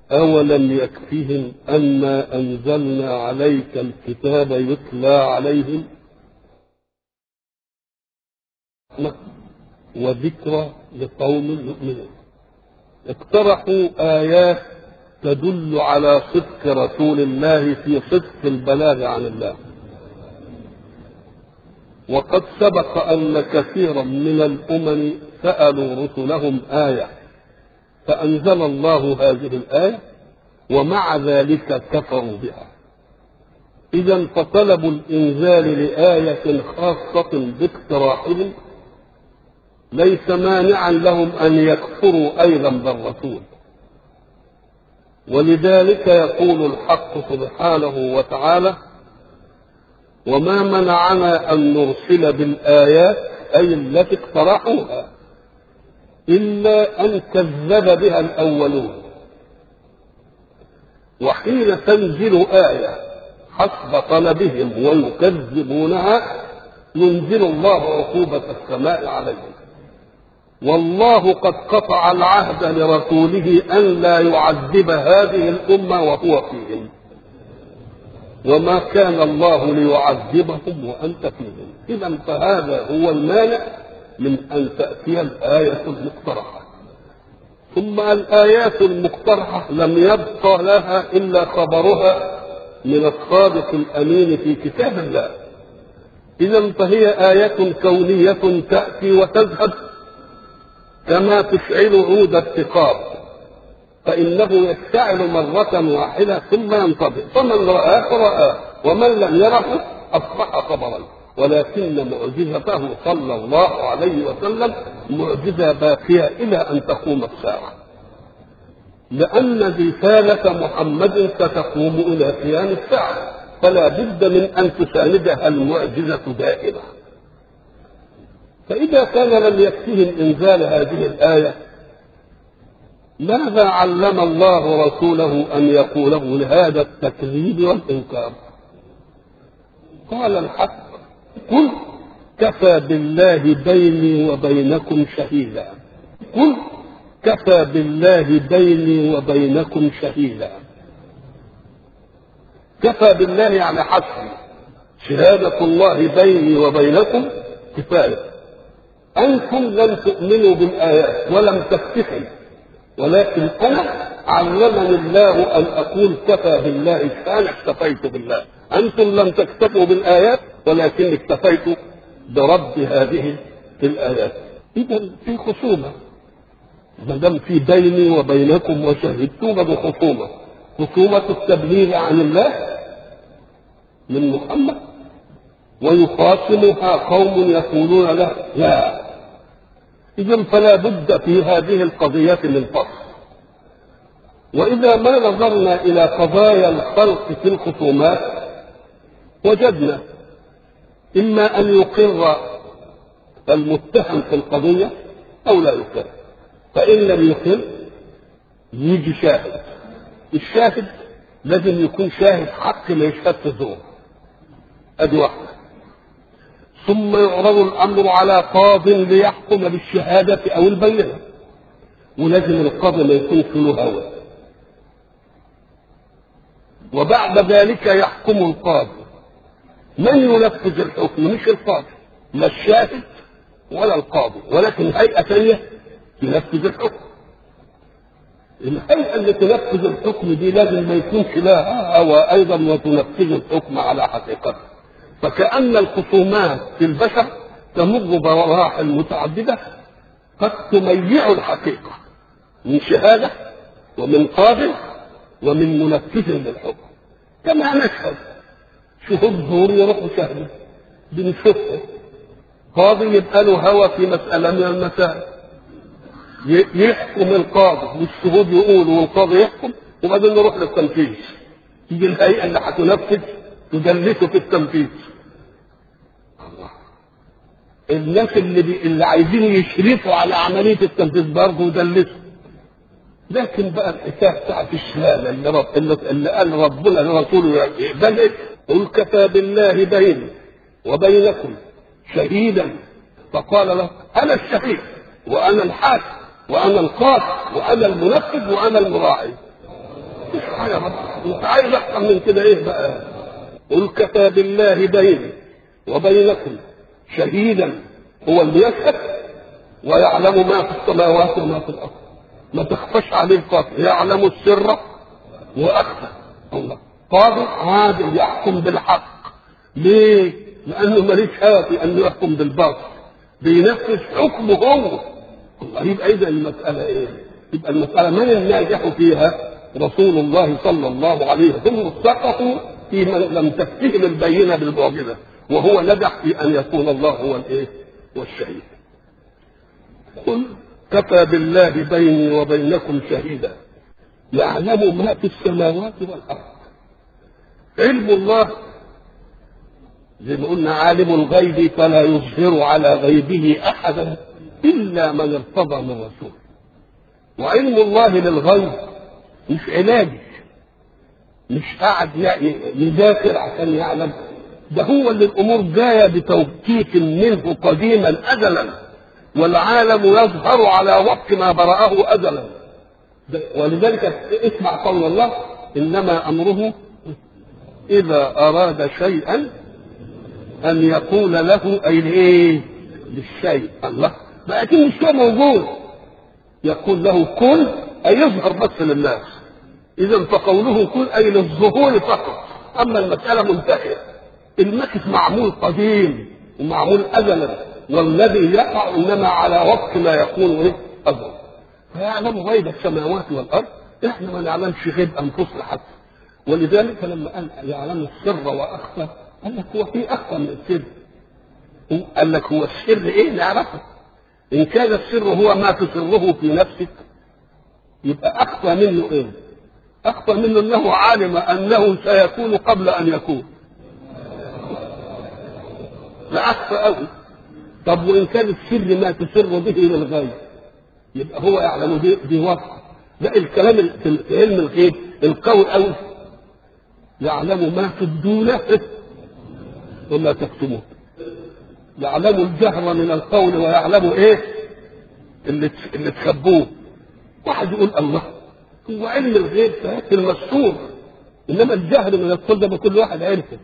أولم يكفهم أنا أنزلنا عليك الكتاب يتلى عليهم وذكرى لقوم يؤمنون اقترحوا آيات تدل على صدق رسول الله في صدق البلاغ عن الله وقد سبق أن كثيرا من الأمم سألوا رسلهم آية فأنزل الله هذه الآية ومع ذلك كفروا بها إذا فطلب الإنزال لآية خاصة باقتراحهم ليس مانعا لهم أن يكفروا أيضا بالرسول ولذلك يقول الحق سبحانه وتعالى وما منعنا أن نرسل بالآيات أي التي اقترحوها إلا أن كذب بها الأولون وحين تنزل آية حسب طلبهم ويكذبونها ينزل الله عقوبة السماء عليهم والله قد قطع العهد لرسوله أن لا يعذب هذه الأمة وهو فيهم وما كان الله ليعذبهم وأنت فيهم إذا فهذا هو المانع من أن تأتي الآية المقترحة ثم الآيات المقترحة لم يبق لها إلا خبرها من الصادق الأمين في كتاب الله إذا فهي آية كونية تأتي وتذهب كما تشعل عود الثقاب فإنه يشتعل مرة واحدة ثم ينطبق فمن رآه رآه ومن لم يره أصبح خبرا ولكن معجزته صلى الله عليه وسلم معجزة باقية إلى أن تقوم الساعة لأن رسالة محمد ستقوم إلى قيام الساعة فلا بد من أن تساندها المعجزة دائما فإذا كان لم يكفهم إنزال هذه الآية ماذا علم الله رسوله أن يقوله لهذا التكذيب والإنكار قال الحق قل كفى بالله بيني وبينكم شهيدا قل كفى بالله بيني وبينكم شهيدا كفى بالله يعني حسبي شهادة الله بيني وبينكم كفاية أنتم لم تؤمنوا بالآيات ولم تكتفوا ولكن أنا علمني الله أن أقول كفى بالله فأنا اكتفيت بالله أنتم لم تكتفوا بالآيات ولكن اكتفيت برد هذه الآيات إذا في خصومة ما دام في بيني وبينكم وشهدتم بخصومة خصومة التبليغ عن الله من محمد ويخاصمها قوم يقولون له لا إذا فلا بد في هذه القضية من فصل وإذا ما نظرنا إلى قضايا الخلق في الخصومات وجدنا إما أن يقر المتهم في القضية أو لا يقر فإن لم يقر يجي شاهد الشاهد لازم يكون شاهد حق ما يشهد الزور أدي واحدة ثم يعرض الأمر على قاض ليحكم بالشهادة أو البينة ولازم القاضي ما يكونش له هوى وبعد ذلك يحكم القاضي من ينفذ الحكم مش القاضي لا الشاهد ولا القاضي ولكن هيئة ثانية تنفذ الحكم الهيئة اللي تنفذ الحكم دي لازم ما يكونش لها هوى أيضا وتنفذ الحكم على حقيقته فكأن الخصومات في البشر تمر بمراحل متعددة قد تميع الحقيقة من شهادة ومن قاضي ومن منفذ للحكم كما نشهد شهود زور يروحوا شهدوا بنشوفه قاضي يبقى له هوى في مسألة من المسائل يحكم القاضي والشهود يقولوا والقاضي يحكم وبعدين نروح للتنفيذ تيجي الهيئة اللي هتنفذ تدلسه في التنفيذ الله الناس اللي بي... اللي عايزين يشرفوا على عملية التنفيذ برضه يدلسوا لكن بقى الحكايه بتاعت الشهاده اللي, رب... اللي... اللي قال ربنا لرسوله يقبل قل كفى بالله بيني وبينكم شهيدا فقال له انا الشهيد وانا الحاكم وانا القاضي وانا المنفذ وانا المراعي مش حاجه بقى انت عايز احسن من كده ايه بقى قل كفى بالله بيني وبينكم شهيدا هو اللي يشهد ويعلم ما في السماوات وما في الارض ما تخفش عليه القاتل يعلم السر واخفى الله قادر عادل يحكم بالحق ليه؟ لانه ماليش هاتي انه يحكم بالباطل بينفذ حكمه هو الله يبقى اذا المساله ايه؟ يبقى المساله من الناجح فيها؟ رسول الله صلى الله عليه وسلم سقطوا في من لم تفتهم البينه بالمعجزه وهو نجح في ان يكون الله هو الايه؟ هو الشهيد. قل كفى بالله بيني وبينكم شهيدا يعلم ما في السماوات والارض علم الله زي ما قلنا عالم الغيب فلا يظهر على غيبه احدا الا من ارتضى من رسول وعلم الله للغيب مش علاجي مش قاعد يذاكر عشان يعلم ده هو اللي الامور جايه بتوقيت منه قديما ازلا والعالم يظهر على وفق ما برأه ازلا ولذلك اسمع قول الله انما امره اذا اراد شيئا ان يقول له اي ايه للشيء الله ما اكيد مش شيء موجود يقول له كن اي يظهر بس للناس اذا فقوله كن اي للظهور فقط اما المساله منتهيه المكس معمول قديم ومعمول ازلا والذي يقع انما على وفق ما يكون ايه ازلا فيعلم غيب السماوات والارض احنا ما نعلمش غيب انفسنا حتى ولذلك لما قال يعلم السر واخفى قال لك هو في اخفى من السر قال لك هو السر ايه نعرفه ان كان السر هو ما تسره في نفسك يبقى اخفى منه ايه اخفى منه انه علم انه سيكون قبل ان يكون لا اخفى قوي طب وان كان السر ما تسر به للغيب يبقى هو يعلم دي, دي واقع لا الكلام في علم الغيب القول قوي يعلم ما تبدون وما تكتمون يعلم الجهر من القول ويعلم ايه اللي اللي تخبوه واحد يقول الله هو علم الغيب في المستور انما الجهل من القول ده كل واحد عرفه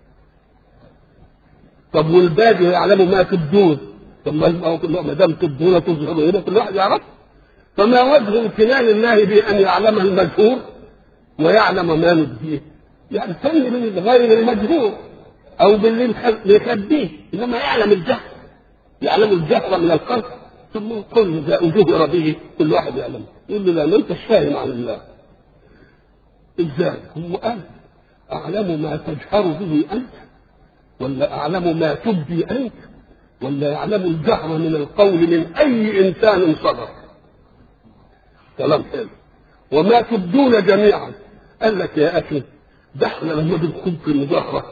طب والباقي يعلم ما تبدون طب ما دام تبدون تظهروا هنا كل واحد يعرف فما وجه امتنان الله بان يعلم المجهور ويعلم ما نبديه يعني فن من غير المجهور او باللي مخبيه انما يعلم الجهل يعلم الجهر من القلب ثم كل اذا جهر به كل واحد يعلم يقول له لا ما انت فاهم عن الله ازاي هو قال اعلم ما تجهر به انت ولا اعلم ما تبدي انت ولا يعلم الجهر من القول من اي انسان صدر كلام حلو وما تبدون جميعا قال لك يا اخي ده احنا لما بنكون في المظاهره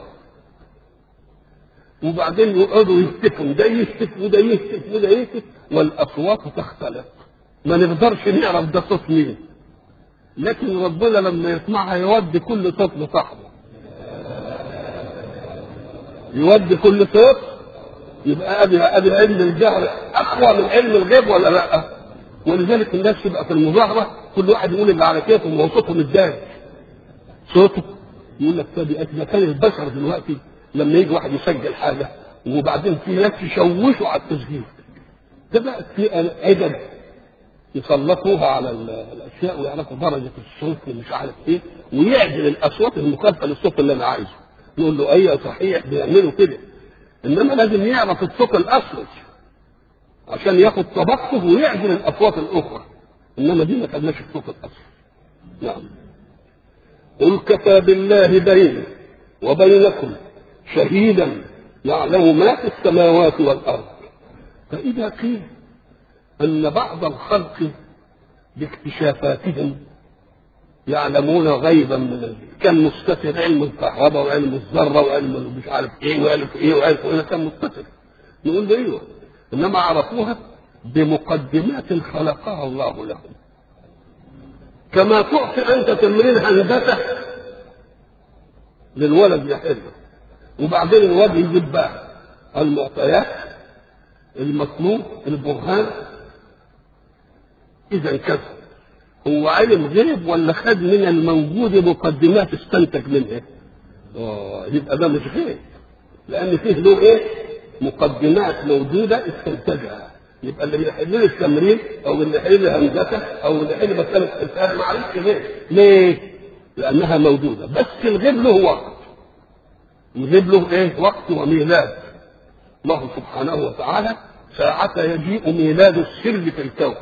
وبعدين يقعدوا يهتفوا ده يهتف وده يهتف وده يهتف والاصوات تختلف ما نقدرش نعرف ده صوت مين لكن ربنا لما يسمعها يودي كل صوت لصاحبه يودي كل صوت يبقى ادي ادي علم الجهر اقوى من علم الغيب ولا لا؟ ولذلك الناس تبقى في المظاهره كل واحد يقول اللي على كيفه وهو صوته متضايق صوته يقول لك طب اذا كان البشر دلوقتي لما يجي واحد يسجل حاجه وبعدين في ناس يشوشوا على التسجيل ده بقى في عدد يسلطوها على الاشياء ويعرفوا درجه الصوت مش عارف ايه ويعدل الاصوات المخالفه للصوت اللي انا عايزه يقول له ايوه صحيح بيعملوا كده انما لازم يعرف الصوت الاصلي عشان ياخد طبقته ويعدل الاصوات الاخرى انما دي ما خدناش الصوت الاصلي نعم قل كفى بالله بيني وبينكم شهيدا يعلم ما في السماوات والارض فاذا قيل ان بعض الخلق باكتشافاتهم يعلمون غيبا من كان مستتر علم الكهرباء وعلم الذره وعلم مش عارف ايه وعلم ايه وعلم ايه كان مستتر نقول له ايوه انما عرفوها بمقدمات خلقها الله لهم كما تعطي انت تمرين هندسه للولد يحل وبعدين الولد يجيب بقى المعطيات المطلوب البرهان اذا كذا هو علم غيب ولا خد من الموجود مقدمات استنتج منها اه يبقى ده مش غيب لان فيه له ايه مقدمات موجوده استنتجها يبقى اللي بيحل لي التمرين او اللي يحل لي همزته او اللي يحل مساله الحساب ما عرفش غيب ليه؟ لانها موجوده بس الغيب له وقت الغيب له ايه؟ وقت وميلاد الله سبحانه وتعالى ساعة يجيء ميلاد السر في الكون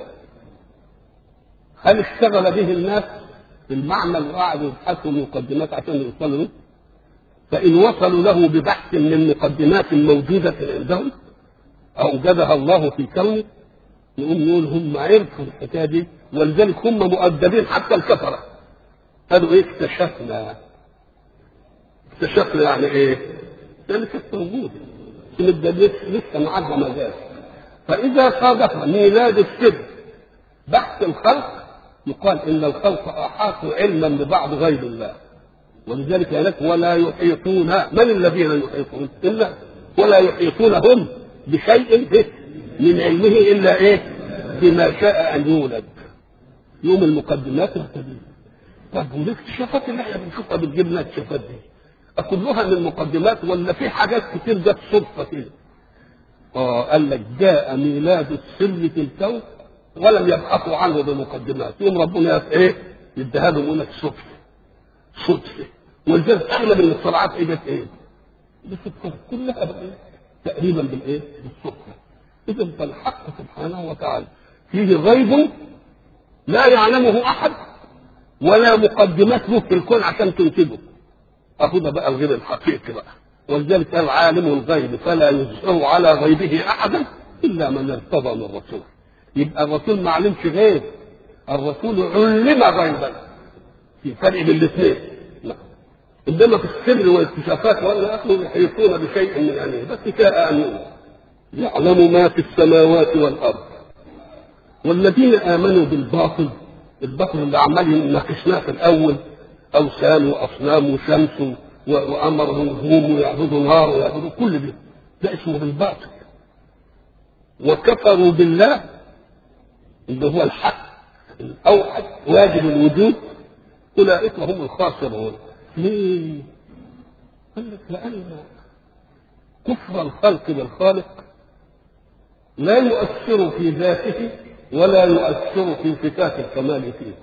هل اشتغل به الناس في المعمل وقعدوا يبحثوا مقدمات عشان يوصلوا له؟ فإن وصلوا له ببحث من مقدمات موجودة عندهم أوجدها الله في كونه نقوم نقول هم عرفوا الحكاية دي ولذلك هم مؤدبين حتى الكفرة قالوا إيه اكتشفنا اكتشفنا يعني إيه؟ يعني كانت موجودة لسه معاها مجال فإذا صادف ميلاد السر بحث الخلق يقال إن الخلق أحاطوا علما ببعض غير الله ولذلك لك ولا يحيطون من الذين يحيطون إلا ولا يحيطون هم بشيء من علمه إلا إيه بما شاء أن يولد يوم المقدمات يهتدي طب والاكتشافات اللي احنا بنشوفها بتجيب لنا اكتشافات دي كلها من المقدمات ولا في حاجات كتير جت صدفة كده اه قال لك جاء ميلاد السر في الكون ولم يبحثوا عنه بمقدمات يوم ربنا ايه يديها لهم يقول لك صدفه صدفه ولذلك كل من الصراعات ايه جت ايه؟ بالصدفه كلها بقى تقريبا بالايه؟ بالصدفه اذا فالحق سبحانه وتعالى فيه غيب لا يعلمه احد ولا مقدمات له في الكون عشان تنتجه اهو ده بقى الغيب الحقيقي بقى ولذلك قال عالم الغيب فلا يظهر على غيبه احدا الا من ارتضى من رسول يبقى الرسول ما علمش غيب الرسول علم غيبا في فرق بين الاثنين لا انما في السر والاكتشافات ولا اخره يحيطون بشيء من علمه بس شاء ان يعلم ما في السماوات والارض والذين امنوا بالباطل الباطل اللي عمال ناقشناه في الاول اوثان واصنام وشمس وامرهم نجوم ويعبدوا نار ويعبدوا كل ده ده اسمه بالباطل وكفروا بالله اللي هو الحق الاوحد واجب الوجود اولئك هم الخاسرون ليه؟ قال لك لان كفر الخلق بالخالق لا يؤثر في ذاته ولا يؤثر في صفات الكمال فيه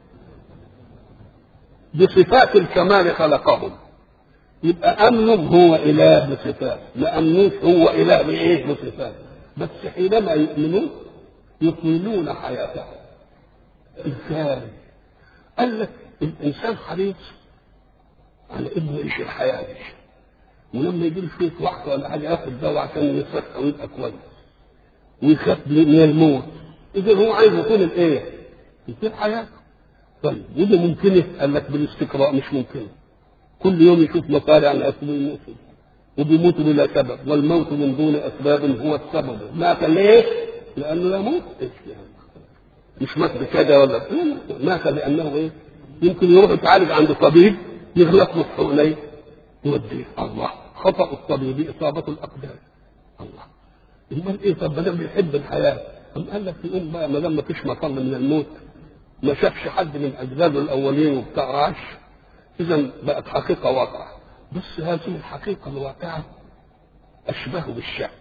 بصفات الكمال خلقهم يبقى امنهم هو اله بصفات ما امنوش هو اله بايه بصفات بس حينما يؤمنون يطيلون حياتهم ازاي قال لك الانسان حريص على انه يعيش الحياه دي ولما يجي له شويه وقت ولا حاجه ياخد دواء عشان يصحى ويبقى كويس ويخاف من الموت اذا هو عايز يكون الايه؟ يكون حياته طيب وده ممكنه؟ قال لك بالاستقراء مش ممكنه كل يوم يشوف مطالع الناس بيموتوا وبيموتوا بلا سبب والموت من دون اسباب هو السبب مات ليه؟ لانه يموت مش مات بكذا ولا مات لانه ايه؟ يمكن يروح يتعالج عند طبيب يغلط له حواليه يوديه الله خطا الطبيب اصابه الاقدام الله امال ايه طب ما دام بيحب الحياه أم قال لك يقوم بقى ما دام ما فيش مطر من الموت ما شافش حد من اجداده الاولين وبتاع عاش اذا بقت حقيقه واقعه بس هذه الحقيقه الواقعه اشبه بالشك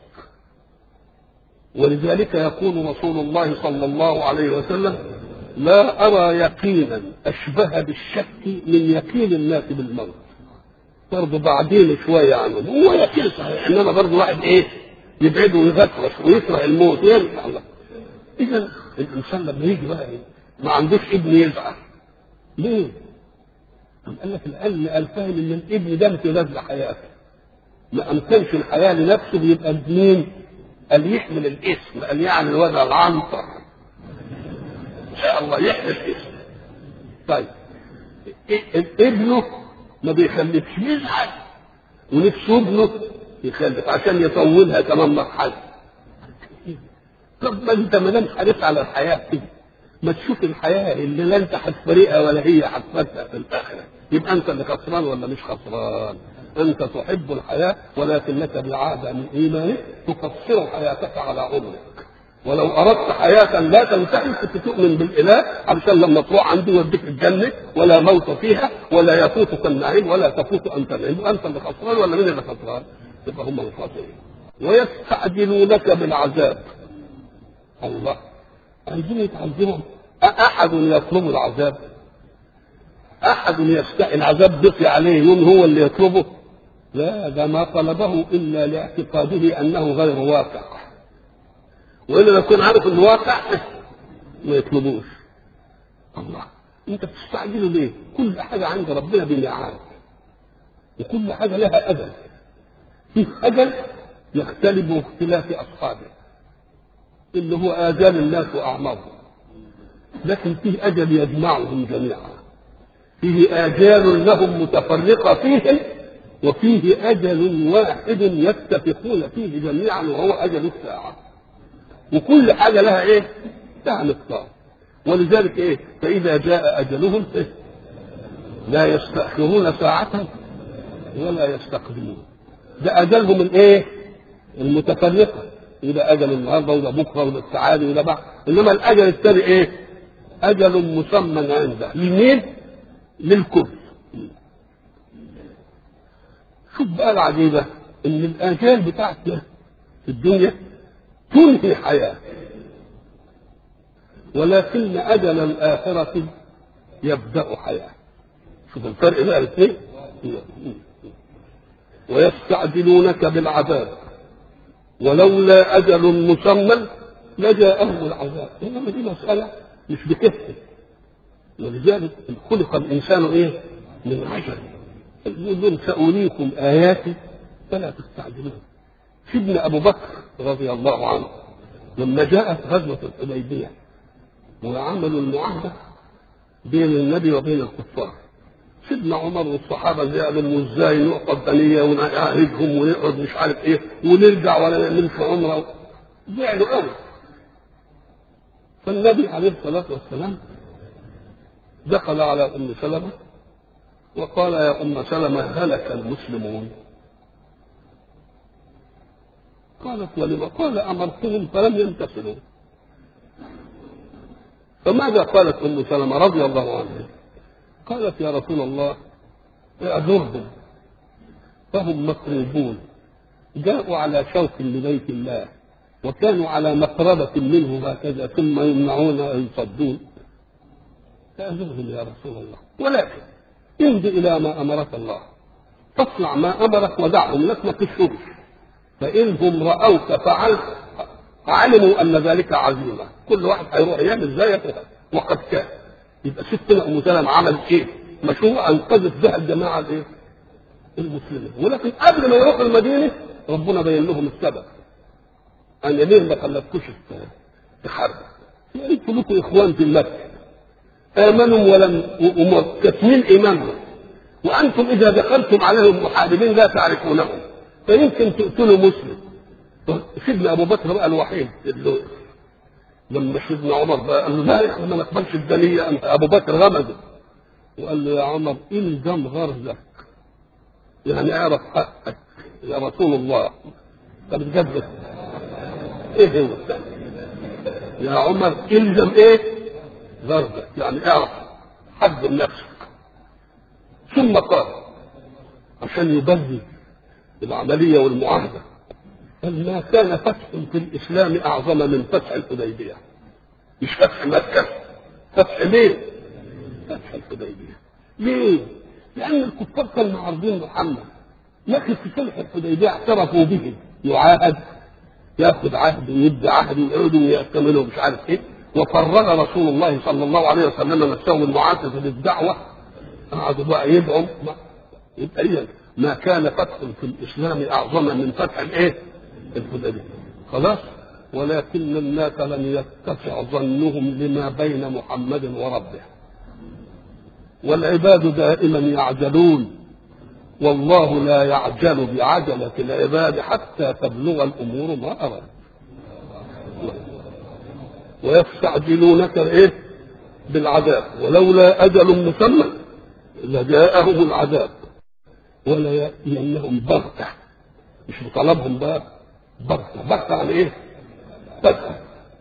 ولذلك يقول رسول الله صلى الله عليه وسلم لا ارى يقينا اشبه بالشك من يقين الناس بالموت برضه بعدين شويه عنهم هو يقين صحيح انما برضه واحد ايه يبعده ويغطرس ويكره الموت يرجع الله اذا الانسان لما يجي بقى إيه؟ ما عندوش ابن يزعل ليه؟ أم قال لك العلم قال فاهم ان الابن ده امتداد لحياته ما امكنش الحياه لنفسه بيبقى مين؟ قال يحمل الاسم قال يعني الوضع العنطر ان شاء الله يحمل الاسم طيب ابنه ما بيخلفش يزعل ونفسه ابنه يخلف عشان يطولها كمان مرحله طب ما انت ما دام حريص على الحياه كده ما تشوف الحياه اللي لا انت هتفرقها ولا هي هتفرقها في الاخره يبقى انت اللي خسران ولا مش خسران انت تحب الحياه ولكنك بالعاده من ايمانك تقصر حياتك على عمرك ولو اردت حياه لا تنتهي كنت تؤمن بالاله علشان لما تروح عنده يوديك الجنه ولا موت فيها ولا يفوتك النعيم ولا تفوت انت النعيم انت اللي خسران ولا مين اللي خسران؟ يبقى هم الخاسرين ويستعجلونك بالعذاب الله عايزين يتعذبهم احد يطلب العذاب احد يستحي العذاب بقي عليه يوم هو اللي يطلبه لا ده ما طلبه الا لاعتقاده انه غير واقع والا لو يكون عارف انه واقع ما يطلبوش الله انت بتستعجله ليه؟ كل حاجه عند ربنا بميعاد وكل حاجه لها اجل في اجل يختلف باختلاف اصحابه اللي هو اجال الناس واعمارهم لكن فيه اجل يجمعهم جميعا فيه آجال لهم متفرقة فيهم وفيه أجل واحد يتفقون فيه جميعا وهو أجل الساعة وكل حاجة لها إيه؟ لها مقدار ولذلك إيه؟ فإذا جاء أجلهم إيه؟ لا يستأخرون ساعة ولا يستقدمون ده أجلهم الإيه؟ المتفرقة وده أجل النهارده وده بكرة وده السعادة وده بعد إنما الأجل الثاني إيه؟ أجل مسمى عنده لمين؟ للكل شوف بقى العجيبة إن الآجال بتاعتنا في الدنيا تنهي حياة ولكن أجل الآخرة يبدأ حياة شوف الفرق بقى الاثنين ويستعجلونك بالعذاب ولولا أجل مسمى لجاءهم العذاب إنما دي مسألة مش بكفة ولذلك خلق الانسان ايه؟ من عجل يقول ساريكم اياتي فلا تستعجلون سيدنا ابو بكر رضي الله عنه لما جاءت غزوه الحديبيه وعملوا المعاهده بين النبي وبين الكفار سيدنا عمر والصحابه زعلوا ازاي نعقد بنيه ونعاهدهم ونقعد مش عارف ايه ونرجع ولا نعملش عمره زعلوا قوي فالنبي عليه الصلاه والسلام دخل على ام سلمه وقال يا ام سلمه هلك المسلمون قالت ولم قال امرتهم فلم يمتثلوا فماذا قالت ام سلمه رضي الله عنها قالت يا رسول الله اعذرهم فهم مقربون جاءوا على شوك لبيت الله وكانوا على مقربة منه هكذا ثم يمنعون ويصدون فأذرهم يا رسول الله ولكن امض إلى ما أمرك الله فاصنع ما أمرك ودعهم لك ما تشربش فإنهم رأوك فعلت علموا أن ذلك عزيمة كل واحد هيروح يعمل زيك وقد كان يبقى ستنا أم سلمة عملت إيه؟ مشروع أنقذت بها الجماعة الإيه؟ المسلمين ولكن قبل ما يروحوا المدينة ربنا بين لهم السبب أنا ليه ما خلتكوش تحاربوا؟ يا ريت لكم إخوان في مكة آمنوا ولم وكاتمين إيمانهم وأنتم إذا دخلتم عليهم محاربين لا تعرفونهم فيمكن تقتلوا مسلم سيدنا أبو بكر بقى الوحيد اللي لما سيدنا عمر بقى قال له لا احنا ما نقبلش الدنية أنت أبو بكر غمزه وقال له يا عمر إلزم غرزك يعني اعرف حقك يا رسول الله طب بجد ايه هو الثاني يا عمر الزم ايه غرزك يعني اعرف حد نفسك ثم قال عشان يبرز العملية والمعاهدة قال ما كان فتح في الإسلام أعظم من فتح الحديبية مش فتح مكة فتح ليه؟ فتح الحديبية ليه؟ لأن الكفار كانوا عارضين محمد لكن في صلح الحديبية اعترفوا به يعاهد ياخذ عهد ويدي عهد ويقعدوا ويأتمنوا مش عارف ايه وفرغ رسول الله صلى الله عليه وسلم نفسه من معاكسة للدعوة قعدوا بقى يدعوا يبقى إذا ما كان فتح في الإسلام أعظم من فتح الإيه؟ الحديبية خلاص ولكن الناس لم يتسع ظنهم لما بين محمد وربه والعباد دائما يعجلون والله لا يعجل بعجلة العباد حتى تبلغ الأمور ما أراد ويستعجلونك ايه بالعذاب ولولا أجل مسمى لجاءهم العذاب ولا يأتينهم بغتة مش بطلبهم بقى بغتة بغتة عن ايه؟ بغتة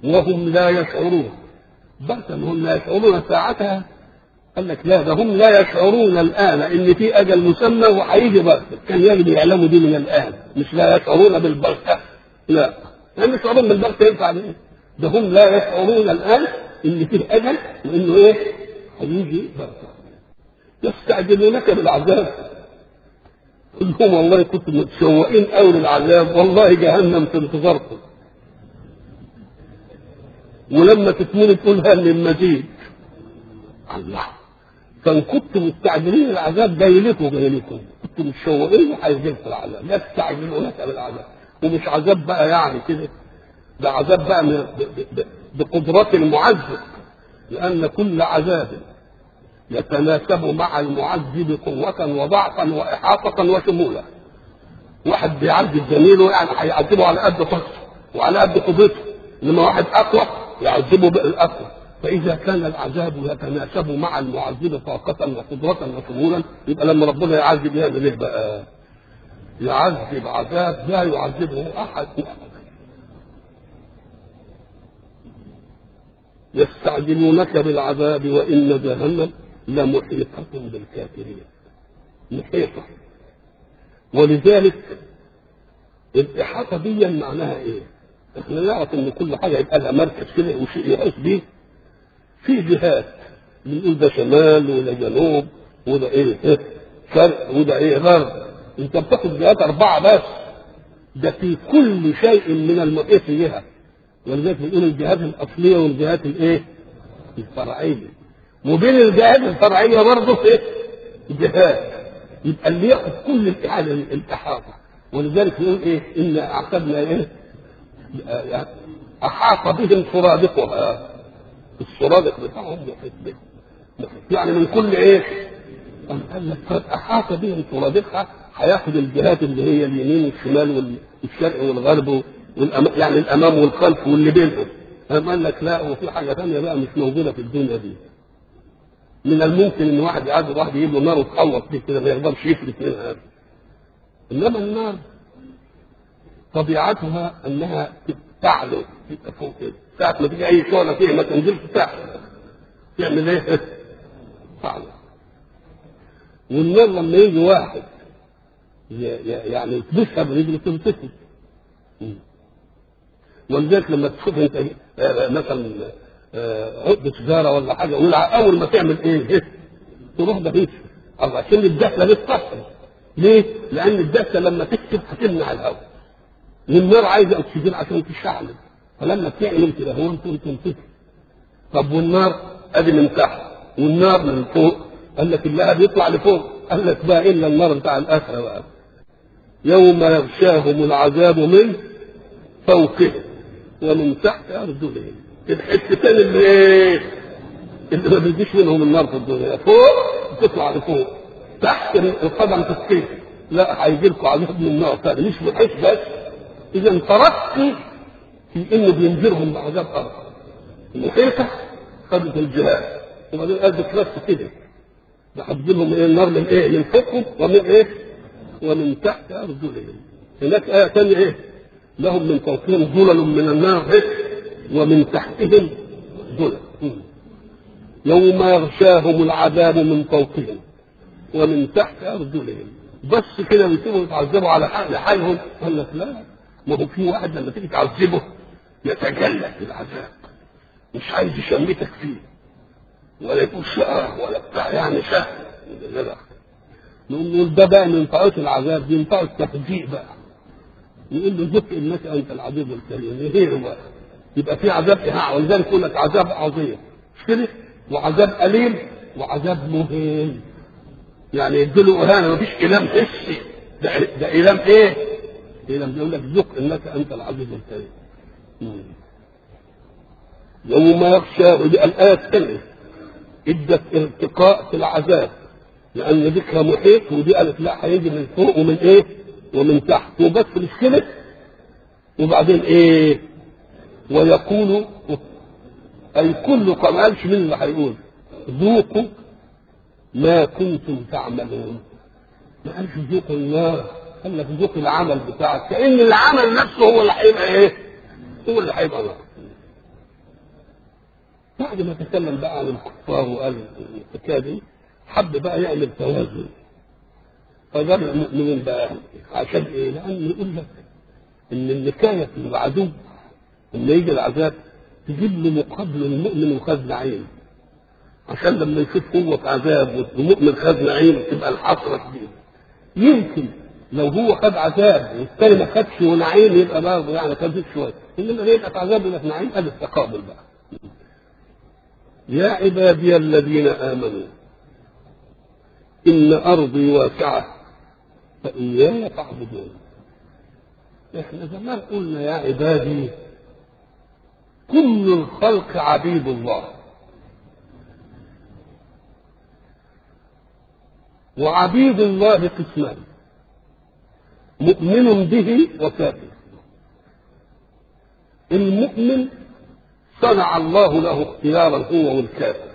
وهم لا يشعرون بل هم لا يشعرون ساعتها قال لك لا ده هم لا يشعرون الان ان في اجل مسمى وهيجي بغته كان يجب يعلموا دي من الان مش لا يشعرون بالبغته لا لان يشعرون بالبغته ينفع ايه؟ ده هم لا يشعرون الان ان في اجل وانه ايه؟ هيجي بغته يستعجلونك بالعذاب قل لهم والله كنتم متشوقين قوي للعذاب والله جهنم في انتظاركم ولما تكون تقول هل من مزيد الله فان كنتم مستعجلين العذاب جاي لكم جاي لكم كنتم متشوقين وهيجيلكم العذاب يستعجلونك بالعذاب ومش عذاب بقى يعني كده ده عذاب بقى من ب- ب- بقدرات المعذب لان كل عذاب يتناسب مع المعذب قوة وضعفا وإحاطة وشمولا. واحد بيعذب زميله يعني هيعذبه على قد طاقته وعلى قد قدرته، إنما واحد أقوى يعذبه بالأقوى. فإذا كان العذاب يتناسب مع المعذب طاقة وقدرة وشمولا يبقى لما ربنا يعذب يعمل إيه بقى؟ يعذب عذاب لا يعذبه أحد يستعجلونك بالعذاب وإن جهنم لمحيطة بالكافرين محيطة ولذلك الإحاطة دي معناها إيه؟ إحنا نعرف إن كل حاجة يبقى لها مركز كده وشيء يحيط بيه في جهات بنقول ده شمال وده جنوب وده إيه؟ إيه؟ شرق وده إيه؟ غرب أنت بتاخد جهات أربعة بس ده في كل شيء من المحيط جهة ولذلك بنقول الجهات الأصلية والجهات الإيه؟ الفرعية وبين الجهات الفرعيه برضه ايه؟ جهات يبقى اللي ياخد كل الإعادة الإحاطة ولذلك يقول إيه؟ إن أعتدنا إيه؟ يعني أحاط بهم سرادقها السرادق بتاعهم محيط بهم يعني من كل إيه؟ أم قال لك قد أحاط بهم سرادقها هياخد الجهات اللي هي اليمين والشمال والشرق والغرب والأم... يعني الأمام والخلف واللي بينهم أم قال لك لا وفي حاجة ثانية بقى مش موجودة في الدنيا دي من الممكن ان واحد يعدي واحد يجيب له نار وتخلص فيه كده ما يقدرش يفلت منها انما النار طبيعتها انها تعلو تبقى فوق كده ساعة ما تيجي اي شغله فيها ما تنزلش تحت تعمل ايه؟ تعلو والنار لما يجي واحد يعني يكبسها برجله تنتفض ولذلك لما تشوف انت مثلا عقدة سيجارة ولا حاجة ولا أول ما تعمل إيه؟ تروح بهيك الله عشان الدخلة بتكسر ليه؟ لأن الدخلة لما تكتب هتمنع الهواء والنار عايزة أكسجين عشان تشعل فلما بتعمل كده هو أنت تنتفخ طب والنار أدي من تحت والنار من فوق قال لك اللهب يطلع لفوق قال لك بقى إلا النار بتاع الآخرة بقى يوم يغشاهم العذاب من فوقهم ومن تحت أرجلهم الحتتين اللي ايه اللي ما بيجيش منهم النار في الدنيا فوق تطلع لفوق تحت القدم تسقيط لا هيجي لكم عذاب من النار ثاني مش بحيث بس اذا ترقي في انه بينذرهم بعذاب اخر المحيطه خدت الجهاد وبعدين قال بس كده ده هتجي لهم ايه النار من ايه من فوقهم ومن ايه ومن تحت ارجلهم هناك ايه ثانيه ايه لهم من فوقهم ظلل من النار إيه؟ ومن تحتهم ظلل يوم يغشاهم العذاب من فوقهم ومن تحت ارجلهم بس كده بيسيبوا يتعذبوا على حال حالهم قال لك لا ما هو في واحد لما تيجي تعذبه يتجلى في العذاب مش عايز يشمتك فيه ولا يكون شقاه ولا بتاع يعني سهل نقول ده بقى من طاقات العذاب دي من طاقة التفجيء بقى يقول له ذك انك انت العزيز الكريم ايه هو يبقى في عذاب ايهاع ولذلك يقول لك عذاب عظيم مش كده وعذاب اليم وعذاب مهين يعني يديله اهانه مفيش كلام حسي ده ده ايلام ايه؟ ايلام يقول لك ذق انك انت العزيز الكريم يوم يغشى ودي الايه الثانيه ادت ارتقاء في العذاب لان ذكرى محيط ودي قالت لا هيجي من فوق ومن ايه؟ ومن تحت وبس مش كده وبعدين ايه؟ ويقول اي كل ما قالش مين اللي هيقول ذوقوا ما كنتم تعملون ما قالش ذوقوا النار قال لك ذوق العمل بتاعك كان العمل نفسه هو اللي هيبقى ايه؟ هو اللي هيبقى نار بعد ما تكلم بقى عن الكفار وقال الحكايه دي حب بقى يعمل توازن فجاب المؤمنين بقى عشان ايه؟ لأن يقول لك إن النكاية في العدو لما يجي العذاب تجيب له مقابل المؤمن وخد نعيم عشان لما يشوف هو في عذاب والمؤمن خد نعيم تبقى الحسرة كبيرة يمكن لو هو خد عذاب والثاني ما خدش ونعيم يبقى برضه يعني خد شويه انما يبقى في عذاب يبقى في نعيم ادي التقابل بقى يا عبادي الذين امنوا ان ارضي واسعه فاياي فاعبدون احنا زمان قلنا يا عبادي كل الخلق عبيد الله وعبيد الله قسمان مؤمن به وكافر المؤمن صنع الله له اختيارا هو والكافر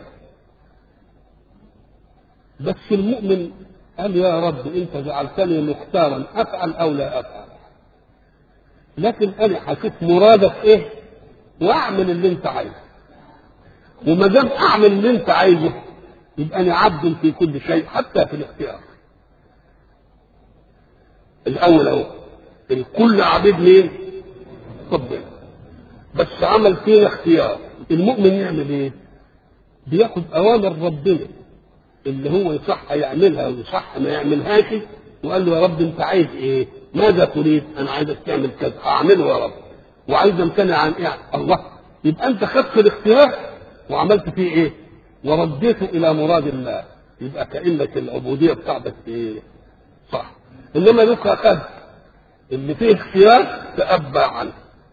بس المؤمن قال يا رب انت جعلتني مختارا افعل او لا افعل لكن انا هشوف مرادك ايه واعمل اللي انت عايزه وما دام اعمل اللي انت عايزه يبقى انا عبد في كل شيء حتى في الاختيار الاول اهو الكل عبيد مين ربنا بس عمل فينا اختيار المؤمن يعمل ايه بياخد اوامر ربنا اللي هو يصح يعملها ويصح ما يعملهاش وقال له يا رب انت عايز ايه ماذا تريد انا عايزك تعمل كذا اعمله يا رب وعايز امتنع عن ايه الله يبقى انت خدت الاختيار وعملت فيه ايه ورديته الى مراد الله يبقى كانك العبوديه بتاعتك ايه صح انما لك اخذ اللي فيه اختيار تأبى عنه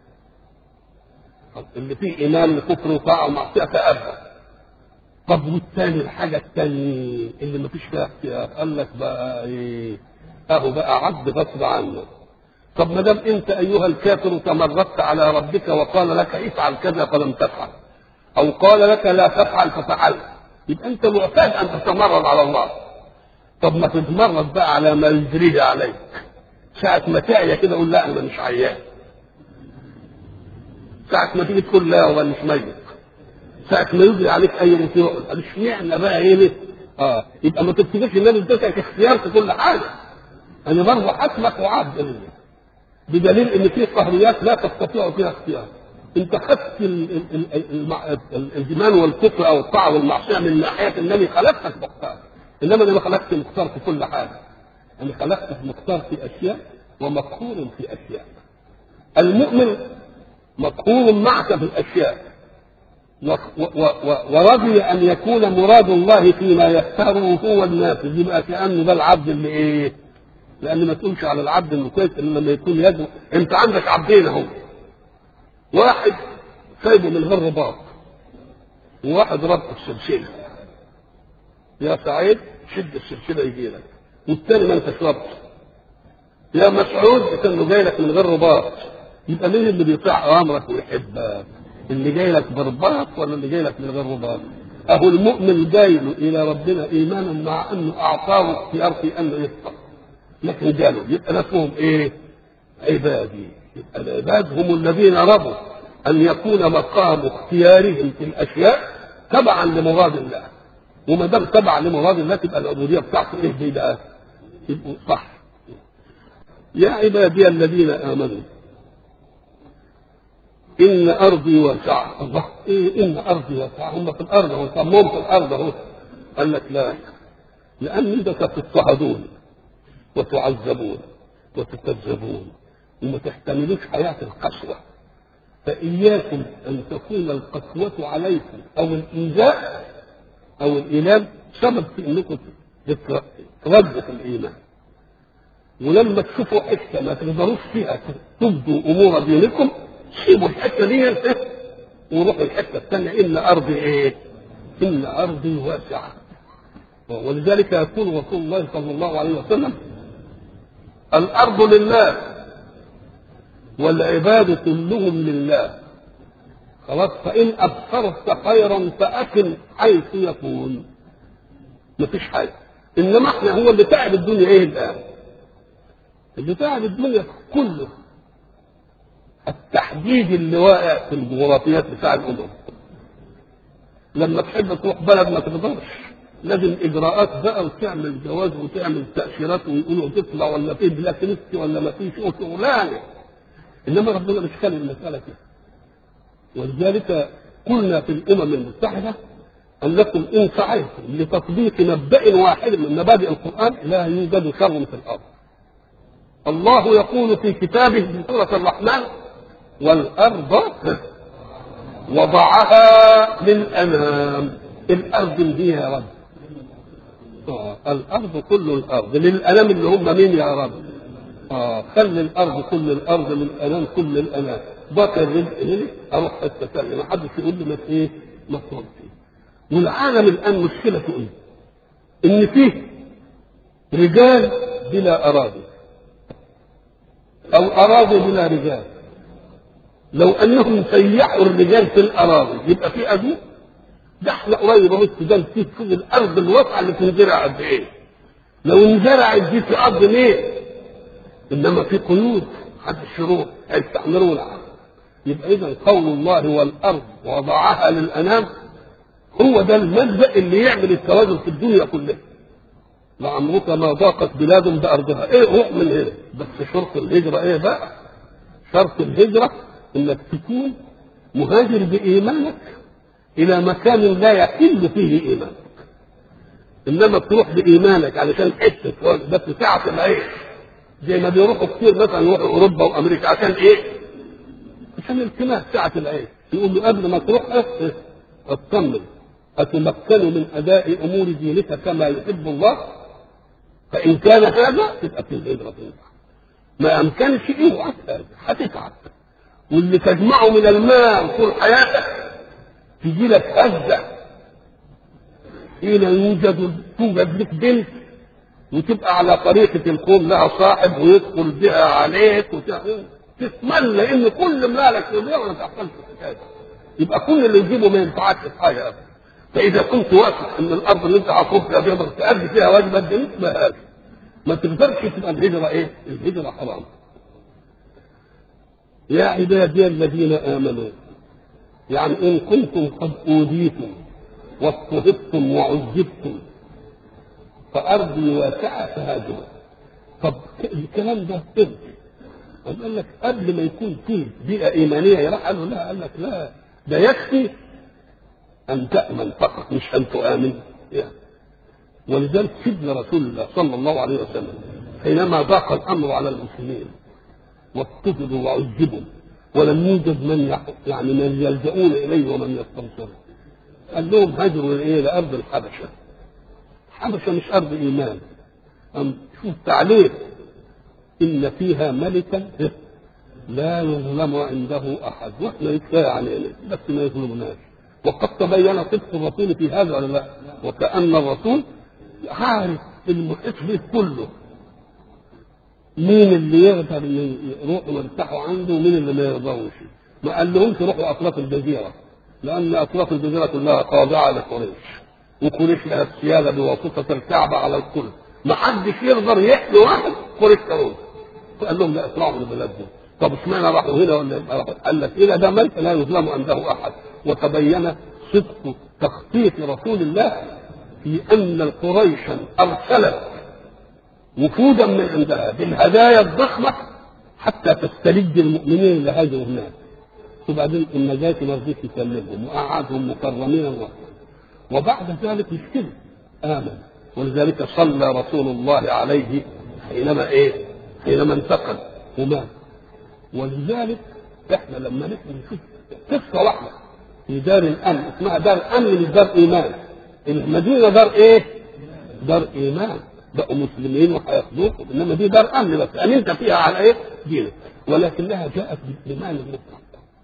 اللي فيه ايمان لكفر وطاعه ومعصيه تأبى طب والثاني الحاجه الثانيه اللي ما فيش فيها اختيار قال لك بقى ايه اهو بقى عبد غصب عنه طب ما دام انت ايها الكافر تمردت على ربك وقال لك افعل كذا فلم تفعل او قال لك لا تفعل ففعلت يبقى انت معتاد ان تتمرد على الله طب ما تتمرد بقى على ما يجريه عليك ساعة ما تعيا كده قول لا انا مش عيان ساعة ما تيجي تقول لا هو مش ميت ساعة ما يجري عليك اي مصيبة قال اشمعنى بقى ايه ليه؟ اه يبقى ما تفتكرش ان انت اختيار في كل حاجة انا برضه حسبك وعبد بدليل ان في قهريات لا تستطيع فيها اختيار انت خدت الايمان والكفر او الطاعه والمعصيه من ناحيه انني خلقتك مختار انما انا ما خلقت مختار في كل حاجه انا خلقتك مختار في اشياء ومقهور في اشياء المؤمن مقهور معك في الاشياء ورضي ان يكون مراد الله فيما يختاره هو النافذ يبقى كانه ده العبد اللي ايه؟ لان ما تقولش على العبد انه كويس الا لما يكون يده انت عندك عبدين اهو واحد سايبه من غير رباط وواحد ربط السلسله يا سعيد شد السلسله يجي لك والثاني ما انت ربط يا مسعود كانه جاي لك من غير رباط يبقى مين اللي بيطيع اوامرك ويحبك اللي جاي لك برباط ولا اللي جاي لك من غير رباط اهو المؤمن جاي له الى ربنا ايمانا مع انه اعطاه اختيار في انه يفطر لكن جاله يبقى نفسهم ايه عبادي يبقى العباد هم الذين رضوا ان يكون مقام اختيارهم في الاشياء تبعا لمراد الله وما دام تبع لمراد الله تبقى العبوديه بتاعته ايه دي بقى؟ يبقوا صح يا عبادي الذين امنوا ان ارضي واسعه الله ايه ان ارضي واسعه هم في الارض هم صمموا في الارض اهو قال لك لا لان انت تضطهدون وتعذبون وتكذبون وما تحتملوش حياة القسوة فإياكم أن تكون القسوة عليكم أو الإيذاء أو الإيلام سبب في أنكم تردوا في الإيمان ولما تشوفوا حتة ما تقدروش فيها تبدوا أمور دينكم سيبوا الحتة دي وروحوا الحتة الثانية إن أرضي إيه؟ إن أرضي واسعة ولذلك يقول رسول الله صلى الله عليه وسلم الأرض لله والعباد كلهم لله خلاص فإن أبصرت خيرا فأكل حيث يكون مفيش حاجة إنما إحنا هو اللي تعب الدنيا إيه الآن؟ اللي تعب الدنيا كله التحديد اللي واقع في الجغرافيات بتاع الأمم لما تحب تروح بلد ما تقدرش لازم اجراءات بقى وتعمل جواز وتعمل تاشيرات ويقولوا تطلع ولا في بلاك ليست ولا ما فيش شغلانه انما ربنا مش خالي المساله كده ولذلك قلنا في الامم المتحده انكم ان سعيتم لتطبيق مبدا واحد من مبادئ القران لا يوجد شر في الارض الله يقول في كتابه في سوره الرحمن والارض وضعها للانام الارض دي يا رب آه الارض كل الارض للانام اللي هم مين يا رب اه خلي الارض كل الارض للانام كل الانام بقى الرزق هنا اروح حته ثانيه ما حدش يقول لي ما ايه ما تروح فيه والعالم الان مشكلته ايه؟ ان فيه رجال بلا اراضي او اراضي بلا رجال لو انهم سيحوا الرجال في الاراضي يبقى في ابوه ده احنا قريب اهو السودان فيه فوق الارض الواسعه اللي تنزرع قد ايه؟ لو انزرعت دي في ارض ليه؟ انما في قيود حد الشروط هيستعملونها يبقى اذا قول الله والارض وضعها للانام هو ده المبدا اللي يعمل التوازن في الدنيا كلها لعمرك ما ضاقت بلاد بارضها ايه روح من هنا بس شرط الهجره ايه بقى؟ شرط الهجره انك تكون مهاجر بايمانك الى مكان لا يحل فيه ايمانك انما تروح بايمانك علشان حته بس ساعه العيش زي ما بيروحوا كتير مثلا يروحوا اوروبا وامريكا عشان ايه؟ عشان التماس ساعه العيش يقول له قبل ما تروح اه اطمن اتمكن من اداء امور دينك كما يحب الله فان كان هذا تبقى في الهجره تنفع ما امكنش اوعى هتتعب واللي تجمعه من المال طول حياتك تجي لك هزه حين يوجد توجد لك بنت وتبقى على طريقة القوم لها صاحب ويدخل بها عليك تتمنى ان كل مالك يضيع وما تحصلش الحكايه يبقى كل اللي يجيبه ما ينفعكش في حاجه ابدا فاذا كنت واثق ان الارض اللي انت هتروح فيها تقدر تأدي فيها واجبات دينك ما هذا ما تقدرش تبقى الهجره ايه؟ الهجره حرام يا عبادي الذين امنوا يعني ان كنتم قد اوذيتم واضطهدتم وعذبتم فارضي واسعه فهاجروا طب الكلام ده كده قال لك قبل ما يكون فيه بيئه ايمانيه راح قال له لا قال لك لا ده يكفي ان تامن فقط مش ان تؤمن يعني. ولذلك سيدنا رسول الله صلى الله عليه وسلم حينما ضاق الامر على المسلمين واضطهدوا وعذبوا ولم يوجد من يعني من يلجؤون اليه ومن يستنصرون قال لهم هاجروا الى لارض الحبشه الحبشه مش ارض ايمان أم شوف تعليق ان فيها ملكا لا يظلم عنده احد واحنا يتكفى علينا بس ما يظلمناش وقد تبين صدق الرسول في هذا ولا لا وكان الرسول عارف المحيط به كله مين اللي يقدر يروحوا ويرتاحوا عنده ومين اللي ما يرضوش ما قال لهمش روحوا اطراف الجزيره لان اطراف الجزيره كلها خاضعه لقريش وقريش لها السياده بواسطه الكعبه على الكل ما حدش يقدر يحمي واحد قريش كرون فقال لهم لا اطلعوا من البلاد دي طب اشمعنى راحوا هنا ولا قال لك الى ده ملك لا يظلم عنده احد وتبين صدق تخطيط رسول الله في ان قريشا ارسلت وفودا من عندها بالهدايا الضخمه حتى تستلج المؤمنين اللي هاجروا هناك وبعدين النجاة ما رضيش يكلمهم وقعدهم مكرمين وبعد ذلك مش كده آمن ولذلك صلى رسول الله عليه حينما ايه؟ حينما انتقل ومات ولذلك احنا لما نحن نشوف قصه واحده في دار الامن اسمها دار امن مش دار ايمان المدينه دار ايه؟ دار ايمان بقوا مسلمين وهياخدوكم انما دي دار امن بس امنت فيها على ايه؟ دينك ولكنها جاءت بالايمان المطلق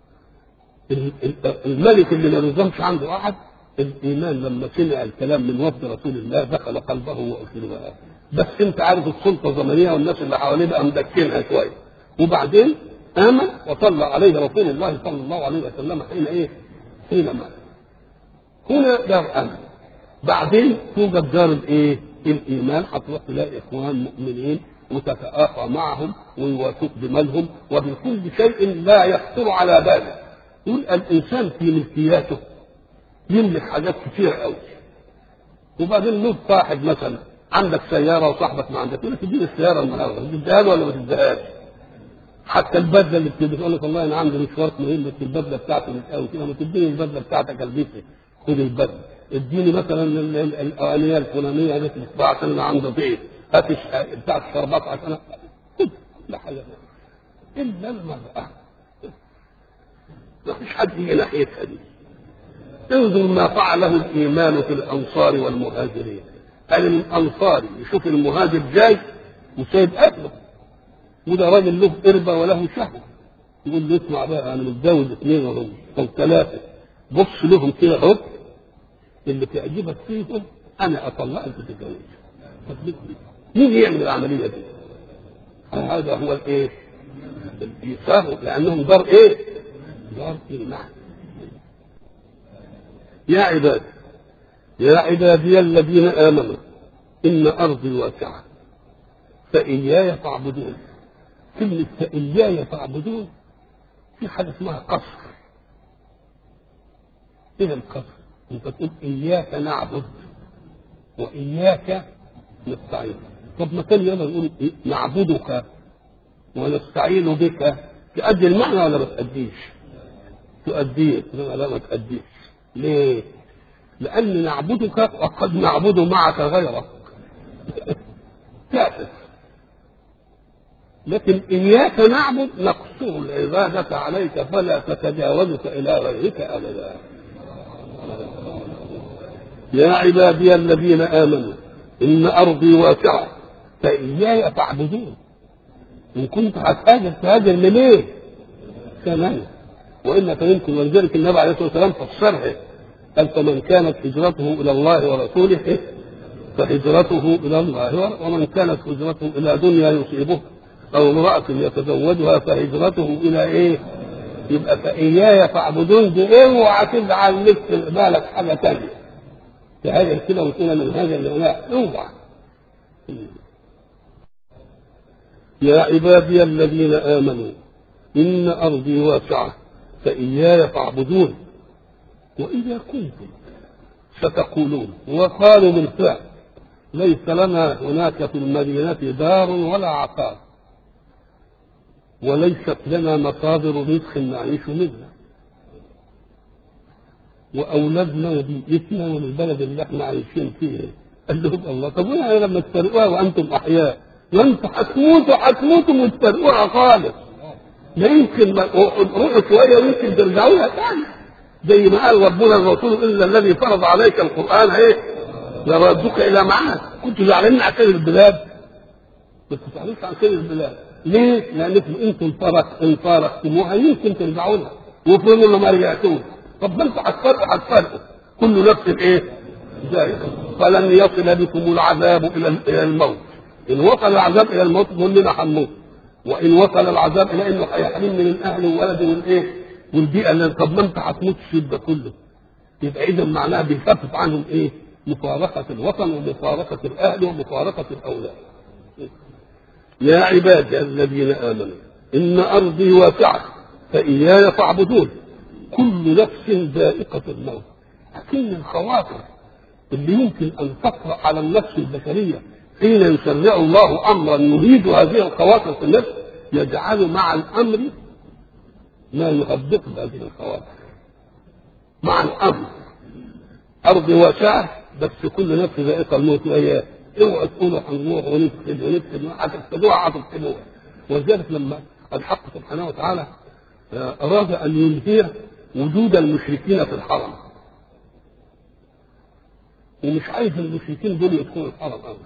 الملك اللي ما نظمش عنده احد الايمان لما سمع الكلام من وفد رسول الله دخل قلبه واسلمها بس انت عارف السلطه الزمنيه والناس اللي حواليه بقى مدكنها شويه وبعدين امن وصلى عليه رسول الله صلى الله عليه وسلم حين ايه؟ حين مات هنا دار امن بعدين توجد دار الايه؟ الايمان هتروح تلاقي اخوان مؤمنين وتتآخى معهم ويوافق بمالهم وبكل شيء لا يخطر على باله يقول الانسان في ملكياته يملك حاجات كتير قوي وبعدين له صاحب مثلا عندك سياره وصاحبك ما عندك يقول لك اديني السياره النهارده تديها له ولا ما تديهاش حتى البدله اللي بتلبس يقول لك والله انا عندي مشوار مهم بس البدله بتاعتي مش قوي كده ما تديني البدله بتاعتك البسها خد البدله اديني مثلا ال- ال- الاغنيه الفلانيه اللي تطبع عشان انا عندي ضيف هات الش- بتاع الشربات عشان خد كل حاجه الا المراه ما فيش حد يجي ناحيتها دي انظر ما فعله الايمان في الانصار والمهاجرين قال الانصاري يشوف المهاجر جاي وسايب اكله وده راجل له قربة وله شهوة يقول له اسمع بقى انا متجوز اثنين وهم او ثلاثة بص لهم كده اهو اللي تعجبك فيهم انا اطلقك تتجوز مين يعمل العملية دي؟ هذا هو الايه؟ الايثار لانهم دار ايه؟ دار ايمان يا عبادي يا عبادي الذين امنوا ان ارضي واسعه فاياي فاعبدون كلمه فاياي فاعبدون في حاجه اسمها قصر ايه القصر انت تقول اياك نعبد واياك نستعين طب ما كان يلا نقول إيه؟ نعبدك ونستعين بك تؤدي المعنى ولا ما تؤديش؟ تؤديه لا لا ما تؤديش ليه؟ لأن نعبدك وقد نعبد معك غيرك كافر لكن إياك نعبد نقصر العبادة عليك فلا تتجاوزك إلى غيرك أبدا يا عبادي الذين آمنوا إن أرضي واسعة فإياي فاعبدون إن كنت هتهاجر تهاجر لمين؟ كمان وإلا فيمكن ولذلك النبي عليه الصلاة والسلام فسرها قال فمن كانت هجرته إلى الله ورسوله فهجرته إلى الله ومن كانت هجرته إلى دنيا يصيبه أو امرأة يتزوجها فهجرته إلى إيه؟ يبقى فإياي فاعبدون دي اوعى تجعل لك في بالك حاجة تانية تهاجر كده وتقول من هذا لا اوعى يا عبادي الذين آمنوا إن أرضي واسعة فإياي فاعبدون وإذا كنتم ستقولون وقالوا بالفعل ليس لنا هناك في المدينة دار ولا عقار وليست لنا مصادر رزق نعيش منها وأولادنا وبيئتنا والبلد اللي احنا عايشين فيه قال لهم الله طب وين لما تفرقوها وأنتم أحياء وأنتم هتموتوا هتموتوا وتفرقوها خالص لا يمكن ما- روحوا شوية ويمكن ترجعوا لها تاني زي ما قال ربنا الرسول الا الذي فرض عليك القران ايه؟ لردك الى معاد كنتوا زعلانين عن سير البلاد بس ما تزعلوش عن سير البلاد ليه؟ لانكم انتم فرق ان فارقتموها يمكن ترجعوا لها وفرضوا ما رجعتوش طب ما انتوا هتفرقوا هتفرقوا كل نفس ايه؟ ذلك فلن يصل بكم العذاب الى الى الموت ان وصل العذاب الى الموت كلنا هنموت وان وصل العذاب الى انه هيحرمني من اهلي وولدي والايه؟ والبيئه اللي طب ما انت هتموت الشيء ده كله يبقى اذا معناها بيخفف عنهم ايه؟ مفارقه الوطن ومفارقه الاهل ومفارقه الاولاد. يا عبادي الذين امنوا ان ارضي واسعه فاياي فاعبدون كل نفس ذائقه الموت لكن الخواطر اللي يمكن ان تطرا على النفس البشريه حين يشرع الله امرا يريد هذه الخواطر في النفس يجعل مع الامر ما يغبط هذه الخواطر مع الامر ارض واسعه بس كل نفس ذائقه الموت وهي اوعى تقولوا هنروح ونفسد ونفسد هتفسدوها هتفسدوها ولذلك لما الحق سبحانه وتعالى آه، اراد ان ينهي وجود المشركين في الحرم ومش عايز المشركين دول يدخلوا الحرم ابدا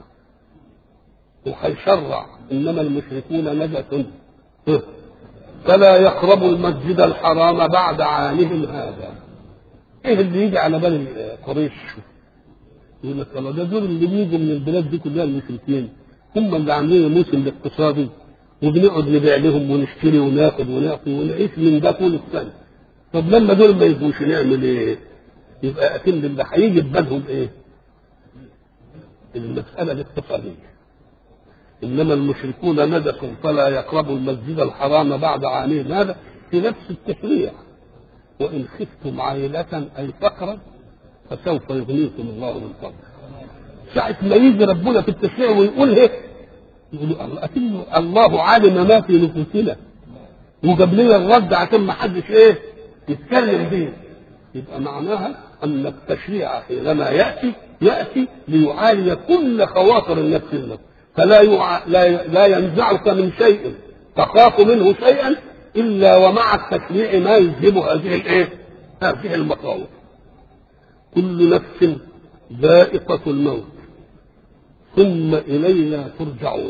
وهيشرع انما المشركون نجس فلا يقربوا المسجد الحرام بعد عامهم هذا ايه اللي يجي على بال قريش يقول لك الله ده دول اللي بيجوا من البلاد دي كلها المشركين هم اللي عاملين الموسم الاقتصادي وبنقعد نبيع لهم ونشتري وناخد ونعطي ونعيش من ده طول السنه طب لما دول ما يجوش نعمل ايه؟ يبقى اكن اللي هيجي في بالهم ايه؟ المساله الاقتصاديه انما المشركون نجس فلا يقربوا المسجد الحرام بعد عامهم هذا في نفس التشريع وان خفتم عائله اي فقرا فسوف يغنيكم الله من فضله ساعة ما يجي ربنا في التشريع ويقول ايه يقول الله أكنه الله علم ما في نفوسنا وجاب لنا الرد عشان ما حدش ايه يتكلم به يبقى معناها ان التشريع حينما ياتي ياتي ليعالج كل خواطر النفس النفس فلا يع... لا لا ينزعك من شيء تخاف منه شيئا الا ومع التشريع ما يذهب هذه الايه؟ هذه المخاوف. كل نفس ذائقة الموت ثم إلينا ترجعون.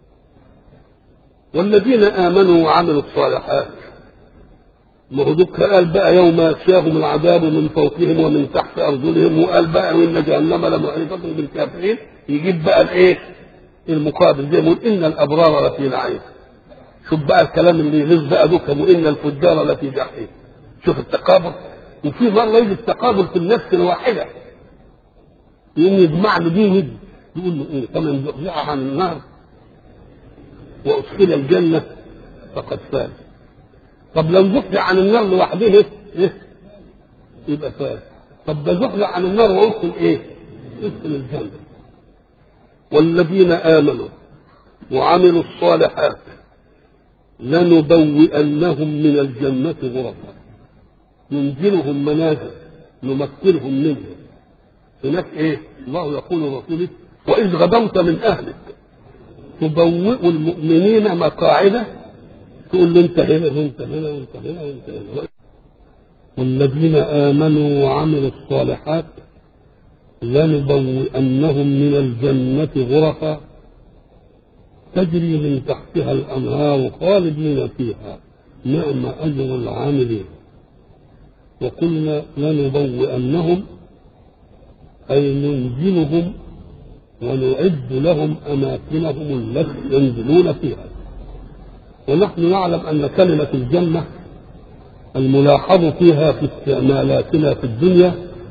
والذين آمنوا وعملوا الصالحات ما هو دوك قال بقى يوم يغشاهم العذاب من فوقهم ومن تحت ارجلهم وقال بقى وان جهنم لمحيطه بالكافرين يجيب بقى الايه؟ المقابل زي ما يقول ان الابرار لفي نعيم شوف بقى الكلام اللي يغز بقى دوك وان الفجار لفي جحيم شوف التقابل وفي مره يجي التقابل في النفس الواحده يقوم يجمع له دي ودي يقول له ايه فمن زحزح عن النار وادخل الجنه فقد فاز طب لو زحزح عن النار لوحده ايه يبقى فاز طب ده زحزح عن النار وادخل ايه ادخل الجنه والذين امنوا وعملوا الصالحات لنبوئنهم من الجنة غرفا ننزلهم منازل نمكنهم منه هناك ايه الله يقول لرسوله واذ غدوت من اهلك تبوئ المؤمنين مقاعد تقول له انت هنا وانت هنا وانت هنا وانت هنا والذين امنوا وعملوا الصالحات لنبوئنهم من الجنة غرفا تجري من تحتها الأنهار خالدين فيها نعم أجر العاملين وقلنا لنبوئنهم أي ننزلهم ونعد لهم أماكنهم التي ينزلون فيها ونحن نعلم أن كلمة الجنة الملاحظ فيها في استعمالاتنا في الدنيا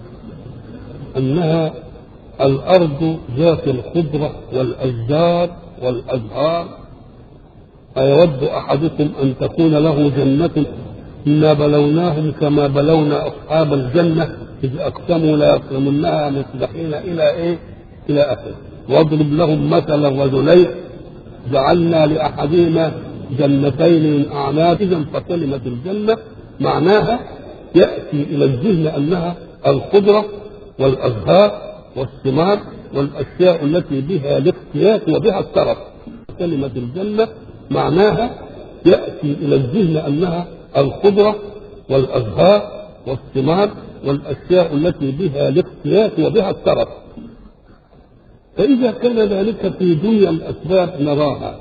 أنها الأرض ذات الخضرة والأشجار والأزهار أيود أحدكم أن تكون له جنة إنا بلوناهم كما بلونا أصحاب الجنة إذ أقسموا لا يقسمنها مصبحين إلى إيه؟ إلى آخره واضرب لهم مثل الرجلين جعلنا لأحدهما جنتين من أعناب إذا فكلمة الجنة معناها يأتي إلى الذهن أنها الخضرة والأزهار والثمار والأشياء التي بها الاختيات وبها الترف كلمة الجنة معناها يأتي إلى الذهن أنها الخضرة والأزهار والثمار والأشياء التي بها الاختيات وبها الترف فإذا كان ذلك في دنيا الأسباب نراها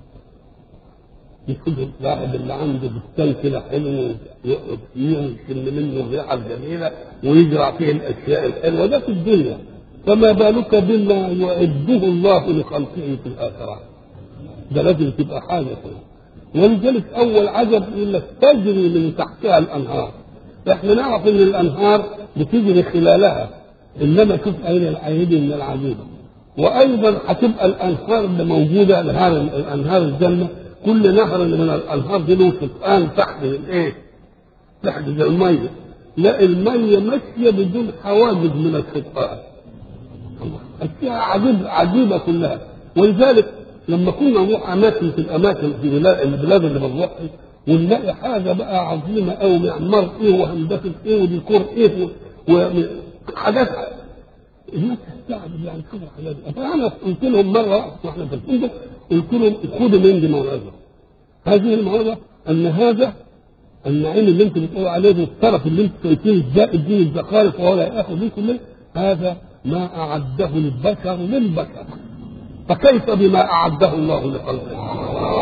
يكون الواحد اللي عنده بستان كده حلو يمكن منه الريحه الجميله ويزرع فيه الاشياء الحلوه ده في الدنيا فما بالك بما يعده الله لخلقه في الاخره ده لازم تبقى حاجه كده ولذلك اول عجب يقول لك تجري من تحتها الانهار احنا نعرف ان الانهار بتجري خلالها انما شوف اين العيب من العجيبه وايضا هتبقى الانهار اللي موجوده انهار انهار الجنه كل نهر من الانهار دي له سقان تحت الايه؟ تحت الميه لا الميه ماشيه بدون حواجز من السقان اشياء عجيب عجيبه كلها ولذلك لما كنا نروح اماكن في الاماكن في البلاد اللي بنروحها ونلاقي حاجه بقى عظيمه قوي معمار ايه وهندسه ايه وديكور ايه وحاجات الناس تستعجب يعني كده الحاجات دي فانا قلت لهم مره واحنا في الفندق قلت لهم خدوا مني موعظه هذه الموعظه ان هذا النعيم اللي انتم بتقولوا عليه والطرف اللي انتم شايفين الزائد دين الزخارف وهو لا ياخذ منكم منه هذا ما اعده البشر للبشر فكيف بما اعده الله لخلقه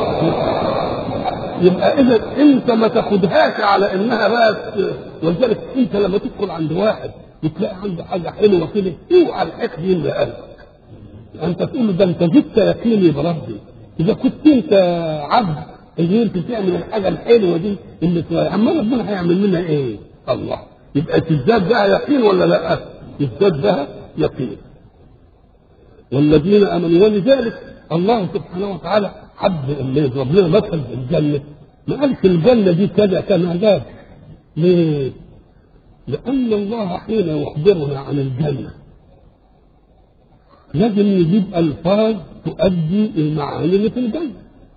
يبقى اذا انت ما تاخدهاش على انها بقى ولذلك انت لما تدخل عند واحد بتلاقي عنده حاجه حلوه كده اوعى الحقد يملى قلبك انت تقول له ده انت جبت يقيني بربي اذا كنت انت عبد اللي انت تعمل الحاجه الحلوه دي اللي اما ربنا هيعمل منها ايه؟ الله يبقى تزداد بها يقين ولا لا؟ يزداد بها يقين والذين امنوا ولذلك الله سبحانه وتعالى حب اللي يضرب لنا مثل الجنه ما قالش الجنه دي كذا كما جاب ليه؟ لأن الله حين يخبرنا عن الجنة لازم يجيب ألفاظ تؤدي المعاني اللي في الجنة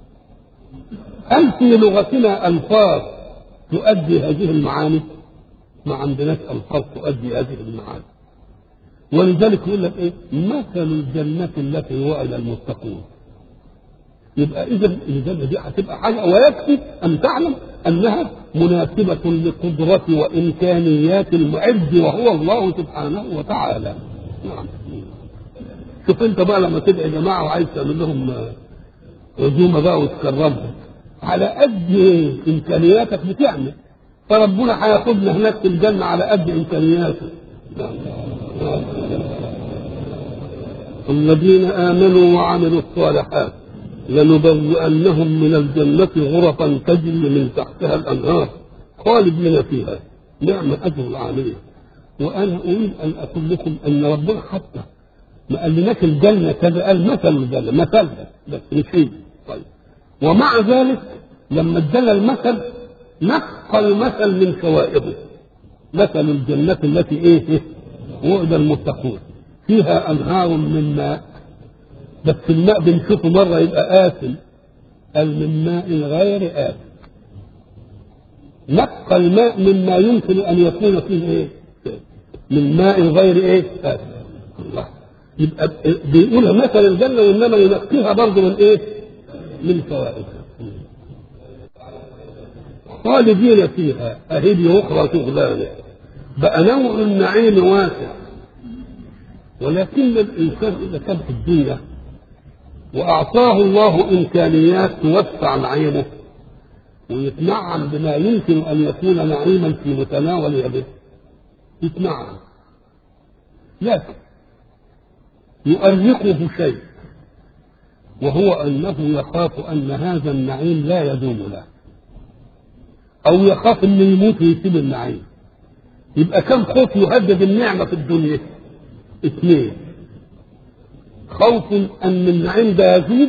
هل في لغتنا ألفاظ تؤدي هذه المعاني؟ ما عندناش ألفاظ تؤدي هذه المعاني ولذلك يقول لك ايه مثل الجنة التي وعد المتقون يبقى اذا الجنة دي هتبقى حاجة ويكفي ان تعلم انها مناسبة لقدرة وامكانيات المعد وهو الله سبحانه وتعالى نعم شوف انت بقى لما تدعي جماعة وعايز تعمل لهم عزومة بقى وتكرمهم على قد امكانياتك بتعمل فربنا هياخدنا هناك في الجنة على قد امكانياته الذين آمنوا وعملوا الصالحات لنبوئنهم من الجنة غرفا تجري من تحتها الأنهار خالدين فيها نعم أجر العاملين وأنا أريد أن أقول لكم أن ربنا حتى ما قالناش الجنة كذا قال مثل الجنة مثلها بس مش هي طيب ومع ذلك لما ادانا المثل نقى المثل من فوائده مثل الجنة التي ايه وعد المتقون فيها انهار من ماء بس الماء بنشوفه مرة يبقى آسن قال من ماء غير آسن نقى الماء مما يمكن أن يكون فيه إيه؟ من ماء غير إيه؟ آسن الله يبقى بيقولها مثل الجنة وإنما ينقيها برضه من إيه؟ من فوائدها خالدين فيها أهدي أخرى شغلانة بقى نوع النعيم واسع ولكن الإنسان إذا كان في الدنيا وأعطاه الله إمكانيات توسع نعيمه ويتنعم بما يمكن أن يكون نعيما في متناول يده يتنعم لكن يؤرقه شيء وهو أنه يخاف أن هذا النعيم لا يدوم له أو يخاف أنه يموت ويسيب النعيم يبقى كم خوف يهدد النعمة في الدنيا اثنين خوف أن النعيم ده يزيد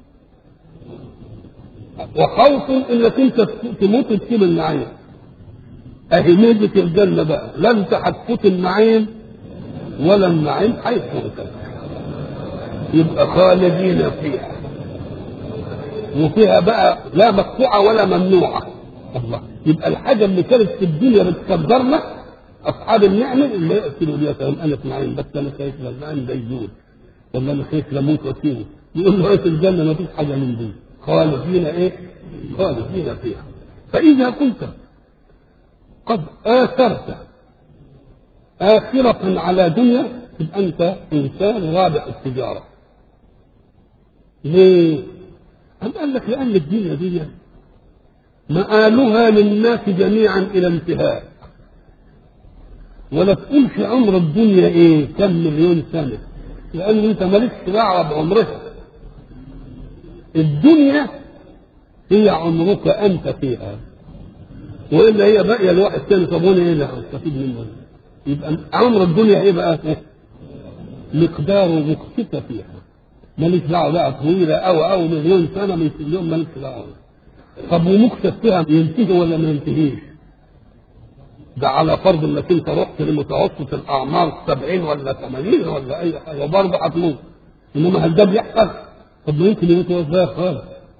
وخوف انك انت تموت وتسيب النعيم اهي ميزة الجنة بقى لا انت هتفوت النعيم ولا النعيم هيفوتك يبقى خالدين فيها وفيها بقى لا مقطوعة ولا ممنوعة الله يبقى الحاجة اللي كانت في الدنيا بتقدرنا أصحاب النعمة اللي يقتلوا بيها كلام أنا في نعيم بس أنا خايف النعيم ده يزول ولا أنا خايف لموت وأسيبه يقول له إيه في الجنة ما فيش حاجة من دي خالدين إيه؟ خالدين فيها فإذا كنت قد آثرت آخرة على دنيا تبقى أنت إنسان رابح التجارة ليه؟ أم قال لك لأن الدنيا دي مآلها للناس جميعا إلى انتهاء ولا تقولش عمر الدنيا إيه كم مليون سنة لأن أنت مالكش دعوة بعمرها الدنيا هي عمرك أنت فيها وإلا هي باقية لواحد تاني طب وأنا إيه اللي هستفيد منه يبقى عمر الدنيا إيه بقى؟ مقدار مقسطة فيها ماليش دعوة بقى طويلة أو أو مليون سنة من اليوم ماليش دعوة طب ومكتب فيها ينتهي ولا ما ينتهيش؟ ده على فرض انك انت رحت لمتوسط الاعمار 70 ولا 80 ولا اي حاجه وبرضه هتموت انما هل ده بيحصل؟ طب ما يمكن يموت وهو خالص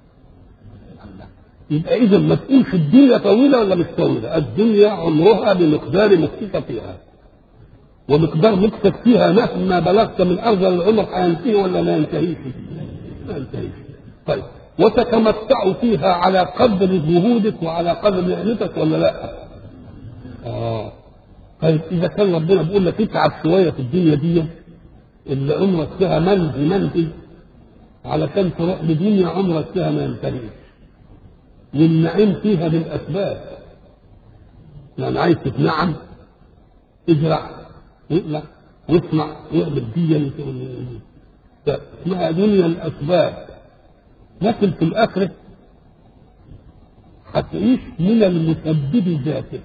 يبقى اذا ما تقولش الدنيا طويله ولا مش طويله الدنيا عمرها بمقدار مكتب فيها ومقدار مكتب فيها مهما بلغت من افضل العمر هينتهي ولا ما ينتهيش؟ ما ينتهيش طيب وتتمتع فيها على قدر جهودك وعلى قدر نعمتك ولا لا؟ اه طيب اذا كان ربنا بيقول لك اتعب شويه في الدنيا دي اللي عمرك فيها منهي منهي علشان تروح لدنيا عمرك فيها ما ينتهيش والنعيم فيها بالاسباب يعني عايز تتنعم ازرع واقلع واسمع واقبل دي اسمها دنيا الاسباب لكن في الاخره هتعيش من المسبب ذاته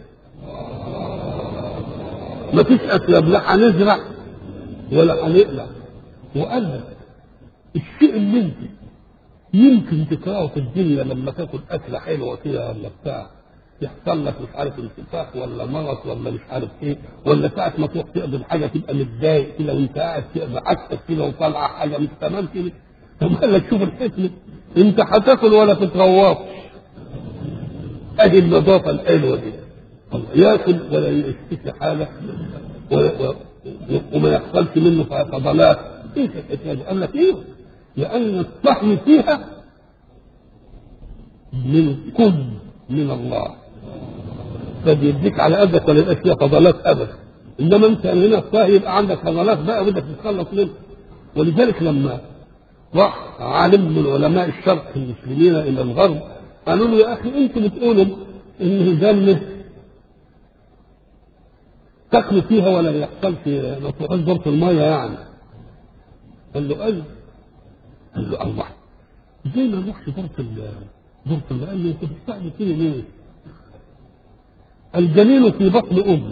ما فيش اسباب لا هنزرع ولا هنقلع وقال لك الشيء اللي انت يمكن تكرهه في الدنيا لما تاكل اكله حلوه كده ولا بتاع يحصل لك مش عارف انتفاخ ولا مرض ولا مش عارف ايه ولا ساعة ما تروح تقبض حاجة تبقى متضايق كده وانت قاعد تقبض عكسك كده وطالعة حاجة مش تمام كده طب قال لك شوف الحكمة انت هتاكل ولا تتغوط ادي النظافة الحلوة دي الله ياكل ولا يشتكي حاجة ولا- و- وما يحصلش منه فضلات ايه الحكاية دي؟ قال لك ايه لأن الطعم فيها من كل من الله فبيديك على قدك ولا يبقاش فيها فضلات ابدا انما انت هنا الطاهي يبقى عندك فضلات بقى بدك تتخلص منها ولذلك لما راح عالم من علماء الشرق المسلمين الى الغرب قالوا له يا اخي انتوا بتقولوا ان الجنه تاكلوا فيها ولا يحصل في ما تروحوش دورة الميه يعني قال له قال قال له الله ازاي ما نروحش دورة ال- دورة الميه قال له انت بتستعمل كده ليه؟ الجنين في بطن امه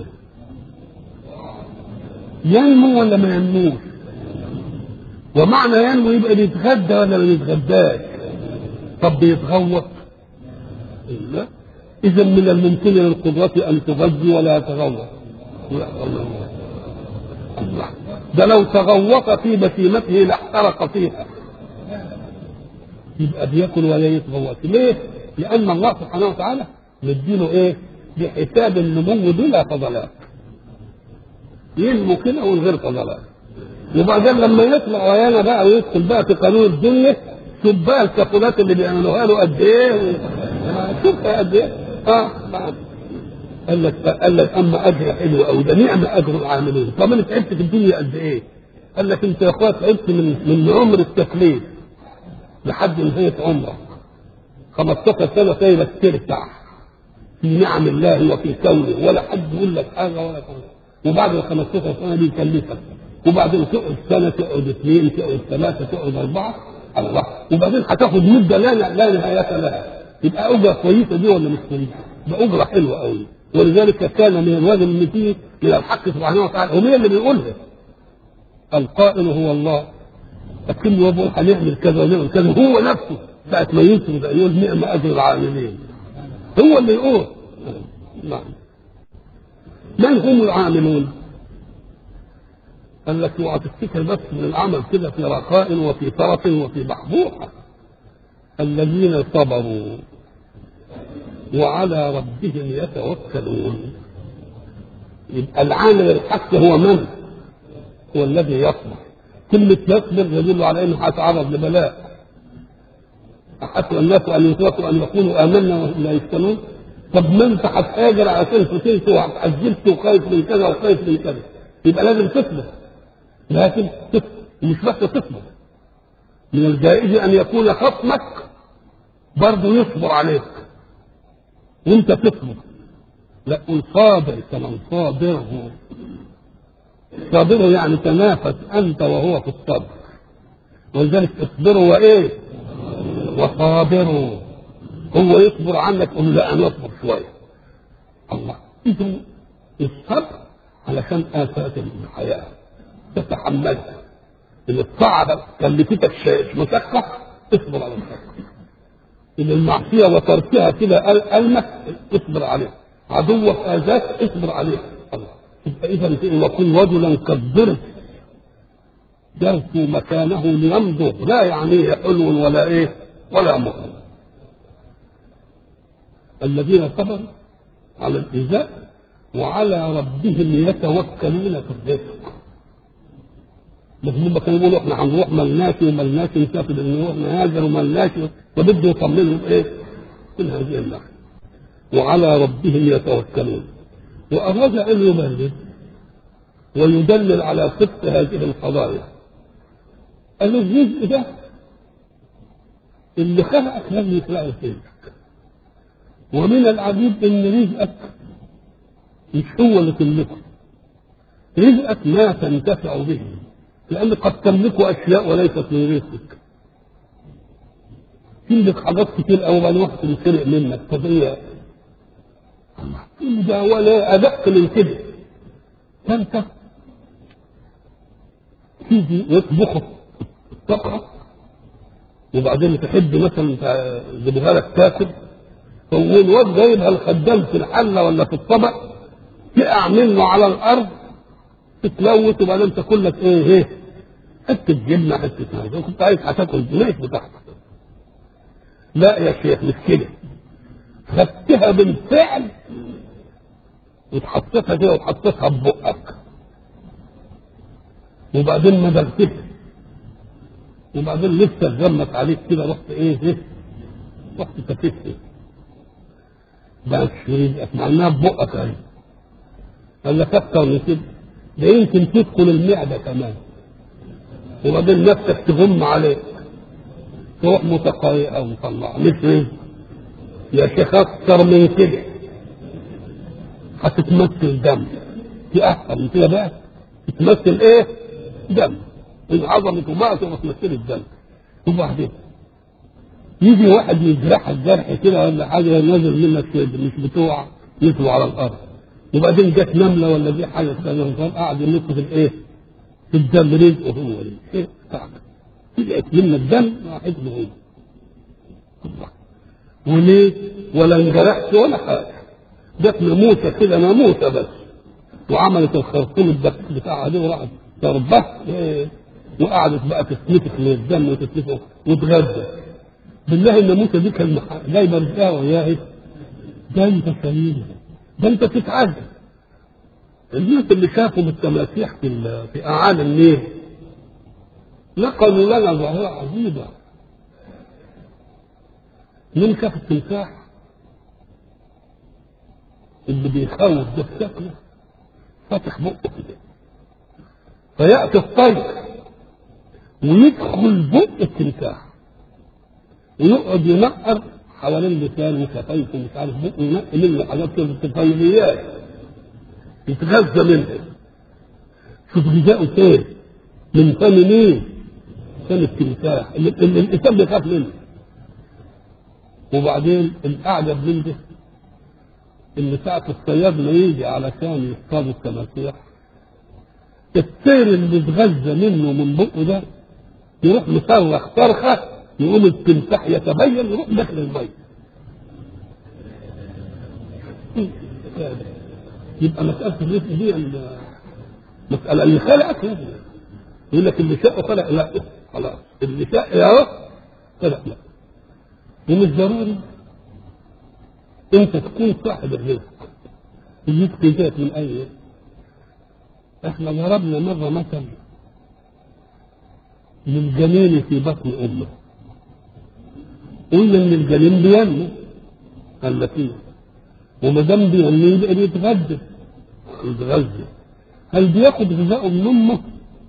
ينمو ولا ما ينموش ومعنى ينمو يبقى بيتغدى ولا ما بيتغداش طب بيتغوط لا اذا من الممكن للقدرة ان تغذي ولا يتغوط لا الله الله ده لو تغوط في بسيمته لاحترق فيها يبقى بياكل ولا يتغوط ليه؟ لان الله سبحانه وتعالى مديله ايه؟ بحساب النمو بلا فضلات ينمو كده من غير فضلات وبعدين لما يطلع ويانا بقى ويدخل بقى في قانون الدنيا شوف بقى الكفولات اللي بيعملوها له قد ايه شوفها قد ايه اه بعد قال لك قال لك اما اجر حلو قوي ده نعم اجر العاملين طب انا تعبت في الدنيا قد ايه؟ قال لك انت يا اخويا تعبت من من عمر التكليف لحد نهايه عمرك 15 سنه سايبك ترتاح في نعم الله وفي كونه ولا حد يقول لك حاجه ولا كذا وبعد ال 15 سنه دي يكلفك وبعدين تقعد سنه تقعد اثنين تقعد ثلاثه تقعد اربعه الله وبعدين هتاخد مده لا لا نهايه لها يبقى اجره كويسه دي ولا مش كويسه؟ ده اجره حلوه قوي ولذلك كان من الواجب ان فيه من الحق سبحانه وتعالى ومين اللي بيقولها؟ القائل هو الله لكن هو بيقول هنعمل كذا ونعمل كذا هو نفسه ساعة ما يسرد يقول نعم أجر العاملين هو اللي يقول نعم من هم العاملون؟ قال لك اوعى تفتكر بس من العمل كده في رخاء وفي طرف وفي بحبوحة الذين صبروا وعلى ربهم يتوكلون يبقى العامل الحق هو من؟ هو الذي يصبر كلمة يصبر يدل على انه هيتعرض لبلاء أحسب الناس أن يتركوا أن يقولوا آمنا وهم لا يفتنون طب ما أنت هتهاجر عشان فتنت وعجلت وخايف من كذا وخايف من كذا يبقى لازم تصبر لكن تصبر مش بس تصبر من الجائز أن يكون خصمك برضه يصبر عليك وأنت تصبر لا قل صابر كمان صابره صابره يعني تنافس أنت وهو في الصبر ولذلك اصبروا وإيه وصابروا هو يصبر عنك قل لا انا اصبر شويه الله اذا الصبر علشان افات الحياه تتحملها ان الصعب كلفتك مشقه اصبر على المشقه ان المعصيه وتركها كده المك اصبر عليه عدوك اذاك اصبر عليه الله يبقى اذا وكن رجلا كالضرب يرثو مكانه ليمضغ لا يعنيه حلو ولا ايه ولا مؤمن الذين صبروا على الإيذاء وعلى ربهم يتوكلون في الرزق لكن هم كانوا يقولوا احنا هنروح ملناش وملناش نسافر نروح نهاجر وملناش وبده يطمنهم ايه؟ من هذه الناحيه وعلى ربهم يتوكلون واراد ان يبرر ويدلل على صدق هذه القضايا قال الرزق ده اللي خلقك لم يخلقه فيك ومن العجيب ان رزقك مش هو اللي تملكه رزقك ما تنتفع به لان قد تملك اشياء وليست من رزقك تملك حاجات كتير قوي بعد وقت تنسرق منك طب ايه ده ولا ادق من كده فانت تيجي يطبخك تقرا وبعدين تحب مثلا تجيبها لك تاكل والواد جايبها الخدام في الحله ولا في الطبق تقع منه على الارض تتلوث وبعدين تاكل لك ايه ايه حته جبنه حته حاجه كنت عايز هتاكل جنيه بتاعتك لا يا شيخ مش كده خدتها بالفعل وتحطيتها كده وتحطيتها ببقك وبعدين مدغتها وبعدين لسه اتغمت عليك كده رحت ايه ايه رحت تفتت بقى يبقى معناها ببقك اهي قال لك اكتر من كده ده يمكن تدخل المعده كمان وبعدين نفسك تغم عليك تروح متقيئة ومطلعة مش ايه يا شيخ اكتر من كده هتتمثل دم في اكتر من كده بقى تتمثل ايه دم من عظمة وما تمثل الدم وبعدين يجي واحد يجرحك جرح كده ولا حاجه نازل منك كده مش بتوع يطلع على الارض وبعدين جت نمله ولا دي حاجه ثانيه قاعد ينط في الايه؟ في الدم رزقه هو ايه بتاعك طلعت منك دم واحد له هو وليه؟ ولا انجرحت ولا حاجه جت ناموسه كده ناموسه بس وعملت الخرطوم الدق بتاعها دي وراحت ضربه إيه؟ وقعدت بقى تتنفخ من الدم وتتنفخ وتغذى بالله الناموسه دي كان جايبه رجاله وياه ده انت سليم ده انت تتعذب الناس اللي شافوا بالتماسيح في في اعالي النيل نقلوا لنا ظاهره عجيبه من شاف التمساح اللي بيخوف ده شكله فاتح بقه كده فياتي الطير ويدخل بق التمساح ويقعد ينقر حوالين لسانه وشفايفه ومش عارف بقه ينقي منه حاجات كده الطفيليات يتغذى منها شوف غذاؤه فين من فم مين؟ فم التمساح اللي اللي الانسان بيخاف منه وبعدين الاعجب من ده ان ساعة الصياد ما يجي علشان يصطاد التماسيح الطير اللي بيتغذى منه من بقه ده يروح مصرخ صرخه يقوم التمساح يتبين يروح داخل الميه يبقى مسألة الرزق دي مسألة اللي خلقك يقول لك اللي شاء خلق لا خلاص اللي شاء يا خلق لا ومش ضروري انت تكون صاحب الرزق الرزق جات من اي احنا ضربنا مرة مثل للجنين في بطن امه قلنا ان الجنين بينمو قال فيه وما دام بينمو يبقى بيتغذى يتغذى هل بياخد غذاءه من امه؟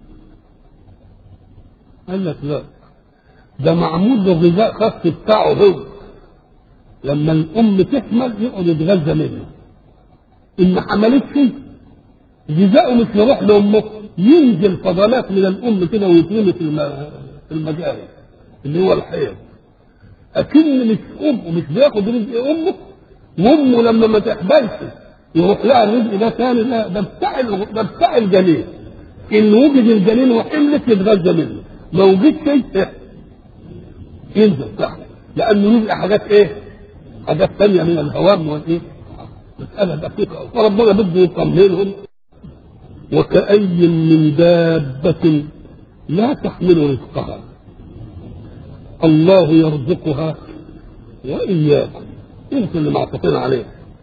قال لك لا ده معمول له غذاء خاص بتاعه هو لما الام تحمل يقعد يتغذى منه ان ما حملتش غذاؤه مش يروح لامه ينزل فضلات من الام كده ويترمي في في المجاري اللي هو الحيض اكن مش امه مش بياخد رزق امه وامه لما ما تحبلش يروح لها الرزق ده ثاني لا ده بتاع ده بتاع الجنين ان وجد الجنين وحملت يتغذى منه ما وجدش إيه؟ ينزل تحت لانه رزق حاجات ايه؟ حاجات ثانيه من الهوام والايه؟ مساله دقيقه فربنا بده يطمنهم وكأي من دابة لا تحمل رزقها الله يرزقها وإياكم انتم اللي معطفين عليه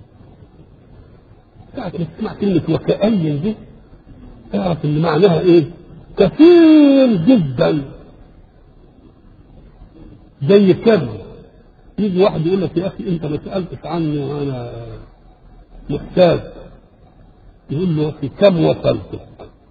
ساعة ما تسمع كلمة وكأي دي تعرف ان معناها ايه؟ كثير جدا زي كم يجي واحد يقول لك يا اخي انت ما سالتش عني وانا محتاج يقول له في كم وصلتك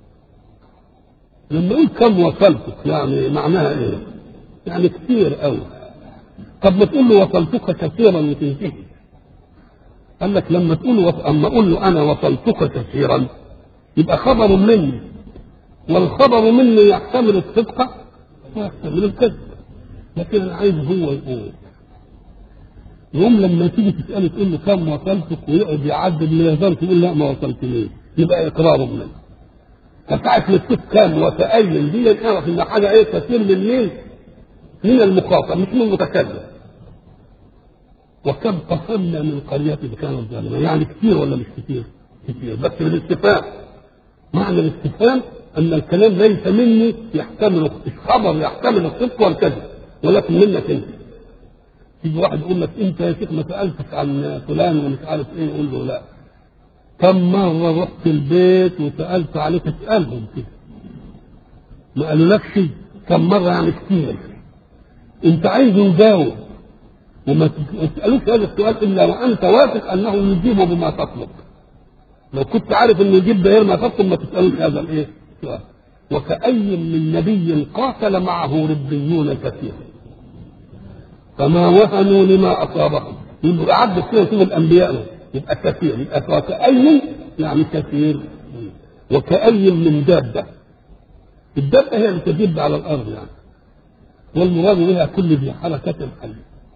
لما يقول كم وصلتك يعني معناها ايه يعني كثير قوي طب ما تقول له وصلتك كثيرا وتنتهي قال لك لما تقول وص... اما اقول له انا وصلتك كثيرا يبقى خبر مني والخبر مني يحتمل الصدق ويحتمل الكذب لكن انا عايز هو يقول يوم لما تيجي تساله تقول له كم وصلتك ويقعد يعدد الميزان تقول لا ما وصلتنيش يبقى اقرار منه فساعة ما تشوف كام وتأين دي اعرف ان حاجه ايه كثير من مين؟ من المخاطب مش من المتكلم وكم قصمنا من قرية كانت ظالمة يعني كثير ولا مش كثير؟ كثير بس بالاستفهام معنى الاستفهام أن الكلام ليس مني يحتمل الخبر يحتمل الصدق والكذب ولكن منك أنت يجي واحد يقول لك أنت يا شيخ ما سألتك عن فلان ومش عارف إيه يقول له لا كم مرة رحت البيت وسألت عليك اسألهم كده ما قالوا لك شيء كم مرة يعني كتير أنت عايز يجاوب وما تسألوش هذا السؤال إلا وأنت واثق أنه يجيب بما تطلب لو كنت عارف انه يجيب ده غير ما تطلب ما تسالوش هذا الايه؟ السؤال وكأي من نبي قاتل معه ربيون كثير فما وهنوا لما اصابهم يبقى عد كده شوف الانبياء يبقى كثير يبقى وكأي يعني كثير وكأي من دابة الدابة هي اللي تدب على الأرض يعني والمراد بها كل ذي حركة حي